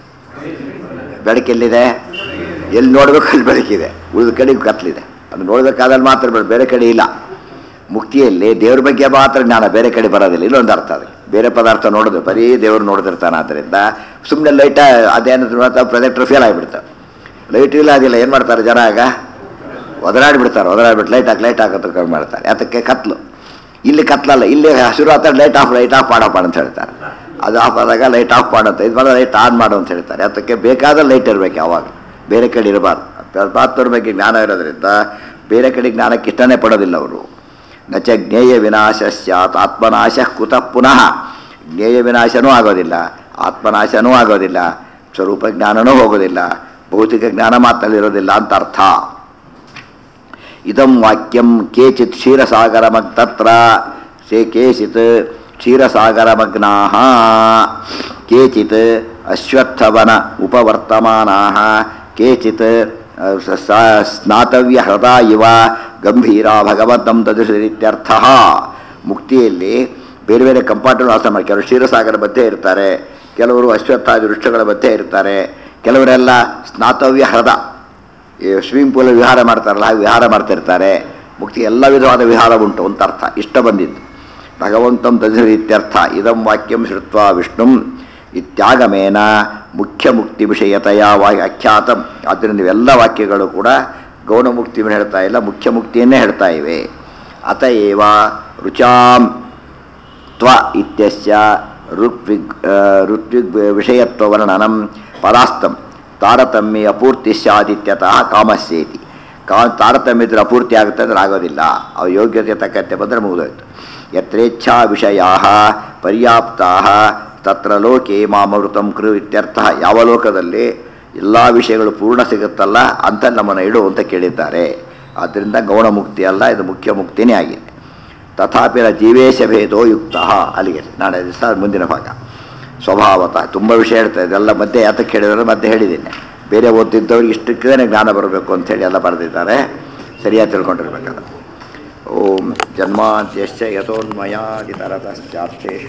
ಬೆಳಕೆಲ್ಲಿದೆ ಎಲ್ಲಿ ನೋಡಬೇಕು ಅಲ್ಲಿ ಬೆಳಕಿದೆ ಉಳಿದ ಕಡೆ ಕತ್ಲಿದೆ ಅದು ನೋಡಬೇಕಾದಲ್ಲಿ ಮಾತ್ರ ಬೆಳಕು, ಬೇರೆ ಕಡೆ ಇಲ್ಲ ಮುಕ್ತಿಯಲ್ಲಿ ದೇವ್ರ ಬಗ್ಗೆ ಮಾತ್ರ ಜ್ಞಾನ ಬೇರೆ ಕಡೆ ಬರೋದಿಲ್ಲ ಇನ್ನೊಂದು ಅರ್ಥ ಅದು ಬೇರೆ ಪದಾರ್ಥ ನೋಡೋದು ಬರೀ ದೇವ್ರು ನೋಡ್ತಿರ್ತಾನೆ ಆದ್ದರಿಂದ ಸುಮ್ಮನೆ ಲೈಟ ಅದೇನು ಪ್ರೊಜೆಕ್ಟರ್ ಫೇಲ್ ಆಗಿಬಿಡ್ತಾರೆ ಲೈಟ್ ಇಲ್ಲ ಅದಿಲ್ಲ ಏನು ಮಾಡ್ತಾರೆ ಜನ ಆಗ ಒದರಾಡಿಬಿಡ್ತಾರೆ ಒದರಾಡ್ಬಿಟ್ಟು ಲೈಟ್ ಹಾಕಿ ಲೈಟ್ ಹಾಕೋದು ಕಮ್ಮಿ ಮಾಡ್ತಾರೆ ಅದಕ್ಕೆ ಕತ್ಲು ಇಲ್ಲಿ ಕತ್ಲಲ್ಲ ಇಲ್ಲಿ ಹಸಿರು ಆತ ಲೈಟ್ ಆಫ್ ಲೈಟ್ ಆಫ್ ಮಾಡಪ್ಪ ಅಂತ ಹೇಳ್ತಾರೆ ಅದು ಆಫ್ ಆದಾಗ ಲೈಟ್ ಆಫ್ ಮಾಡುತ್ತೆ ಇದು ಮಾಡಿದ್ರೆ ಲೈಟ್ ಆನ್ ಮಾಡು ಅಂತ ಹೇಳ್ತಾರೆ ಅದಕ್ಕೆ ಬೇಕಾದ ಲೈಟ್ ಇರಬೇಕು ಯಾವಾಗ ಬೇರೆ ಕಡೆ ಇರಬಾರ್ದು ಪರಮಾತ್ಮರ ಬಗ್ಗೆ ಜ್ಞಾನ ಇರೋದ್ರಿಂದ ಬೇರೆ ಕಡೆ ಜ್ಞಾನಕ್ಕೆ ಇಷ್ಟನೇ ಪಡೋದಿಲ್ಲ ಅವರು ನಚ ಜ್ಞೇಯ ವಿನಾಶ ಸ್ಯಾತ್ ಆತ್ಮನಾಶ ಕುತಃ ಪುನಃ ಜ್ಞೇಯ ವಿನಾಶನೂ ಆಗೋದಿಲ್ಲ ಆತ್ಮನಾಶನೂ ಆಗೋದಿಲ್ಲ ಸ್ವರೂಪ ಜ್ಞಾನನೂ ಹೋಗೋದಿಲ್ಲ ಭೌತಿಕ ಜ್ಞಾನ ಮಾತ್ರಲ್ಲಿರೋದಿಲ್ಲ ಅಂತ ಅರ್ಥ ಇದಂ ವಾಕ್ಯಂ ಕೇಚಿತ್ ಕ್ಷೀರಸಾಗರಮಗ್ ತತ್ರ ಸೇ ಕೇಚಿತ್ ಕ್ಷೀರಸಾಗರಮಗ್ನಾ ಕೇಚಿತ್ ಅಶ್ವತ್ಥವನ ಉಪವರ್ತಮಾನಾ ಕೇಚಿತ್ ಅ, ಸ- ಸ- ಸ್ನಾತವ್ಯ ಹೃದಯ ಇವ ಗಂಭೀರ ಭಗವಂತಂ ತದೃಶರಿತ್ಯರ್ಥ ಮುಕ್ತಿಯಲ್ಲಿ ಬೇರೆ ಬೇರೆ ಕಂಪಾರ್ಟ್ಮೆಂಟ್ ವಾಸ ಮಾಡಿ ಕೆಲವರು ಕ್ಷೀರಸಾಗರ ಮಧ್ಯೆ ಇರ್ತಾರೆ ಕೆಲವರು ಅಶ್ವತ್ಥಾದಿ ವೃಕ್ಷಗಳ ಮಧ್ಯೆ ಇರ್ತಾರೆ ಕೆಲವರೆಲ್ಲ ಸ್ನಾತವ್ಯ ಹೃದ ಈ ಸ್ವಿಮ್ಮಿಂಗ್ ಪೂಲ್ ವಿಹಾರ ಮಾಡ್ತಾರಲ್ಲ ಹಾಗೆ ವಿಹಾರ ಮಾಡ್ತಿರ್ತಾರೆ ಮುಕ್ತಿ ಎಲ್ಲ ವಿಧವಾದ ವಿಹಾರ ಉಂಟು ಅಂತ ಅರ್ಥ ಇಷ್ಟ ಬಂದಿದ್ದು ಭಗವಂತಂ ತದಿತ್ಯರ್ಥ ಇದಂ ವಾಕ್ಯಂ ಶ್ರುತ್ವ ವಿಷ್ಣುಂ ಇತ್ಯಾಗಮೇನ ಮುಖ್ಯ ಮುಕ್ತಿ ವಿಷಯತೆಯ ವಾ ಅಖ್ಯಾತಂ ಆದ್ದರಿಂದ ಇವೆಲ್ಲ ವಾಕ್ಯಗಳು ಕೂಡ ಗೌಣ ಮುಕ್ತಿಯನ್ನು ಹೇಳ್ತಾ ಇಲ್ಲ ಮುಖ್ಯ ಮುಕ್ತಿಯನ್ನೇ ಹೇಳ್ತಾ ಇವೆ ಅತಏವ ರುಚಾಂ ತ್ವ ಇತ್ಯಸ್ಯ ಋತ್ವಿಗ್ ಆ, ಋತ್ವಿಗ್ ವಿಷಯತ್ವವರ್ಣನಂ ಪದಾಸ್ತಂ ತಾರತಮ್ಯ ಅಪೂರ್ತಿ ಸ್ಯಾದಿತ್ಯತಃ ಕಾಮಸ್ಯೇತಿ ಕಾ ತಾರತಮ್ಯ ಇದ್ರೆ ಅಪೂರ್ತಿ ಆಗುತ್ತೆ ಅಂದ್ರೆ ಆಗೋದಿಲ್ಲ ಅವು ಯೋಗ್ಯತೆ ತಕ್ಕಂತೆ ಬಂದರೆ ಮುಗಿದೋಯ್ತು ಯತ್ರೇಚ್ಛಾ ವಿಷಯಾ ಪರ್ಯಾಪ್ತಾ ತತ್ರ ಲೋಕೆ ಮಾಮೃತಂ ಕೃ ಇತ್ಯರ್ಥ ಯಾವ ಲೋಕದಲ್ಲಿ ಎಲ್ಲ ವಿಷಯಗಳು ಪೂರ್ಣ ಸಿಗುತ್ತಲ್ಲ ಅಂತ ನಮ್ಮನ್ನು ಇಡು ಅಂತ ಕೇಳಿದ್ದಾರೆ ಆದ್ದರಿಂದ ಗೌಣ ಮುಕ್ತಿ ಅಲ್ಲ ಇದು ಮುಖ್ಯ ಮುಕ್ತಿನೇ ಆಗಿದೆ ತಥಾಪಿ ನ ಜೀವೇಶ ಭೇದೋ ಯುಕ್ತ ಅಲ್ಲಿಗೆ ನಾಳೆ ದಿವಸ ಮುಂದಿನ ಭಾಗ ಸ್ವಭಾವತಃ ತುಂಬ ವಿಷಯ ಹೇಳ್ತಾರೆ ಇದೆಲ್ಲ ಮಧ್ಯೆ ಯಾತಕ್ಕೆ ಹೇಳಿದ್ರೆ ಮಧ್ಯೆ ಹೇಳಿದ್ದೀನಿ ಬೇರೆ ಓದ್ತಿದ್ದವ್ರಿಗೆ ಇಷ್ಟಕ್ಕೇ ಜ್ಞಾನ ಬರಬೇಕು ಅಂತೇಳಿ ಎಲ್ಲ ಬರೆದಿದ್ದಾರೆ ಸರಿಯಾಗಿ ತಿಳ್ಕೊಂಡಿರ್ಬೇಕಲ್ಲ ಓಂ ಜನ್ಮಾಂತ್ಯಶ್ಚ ಯಥೋನ್ಮಯಾದಿತರತಶ್ಚಾರ್ಥೇಷು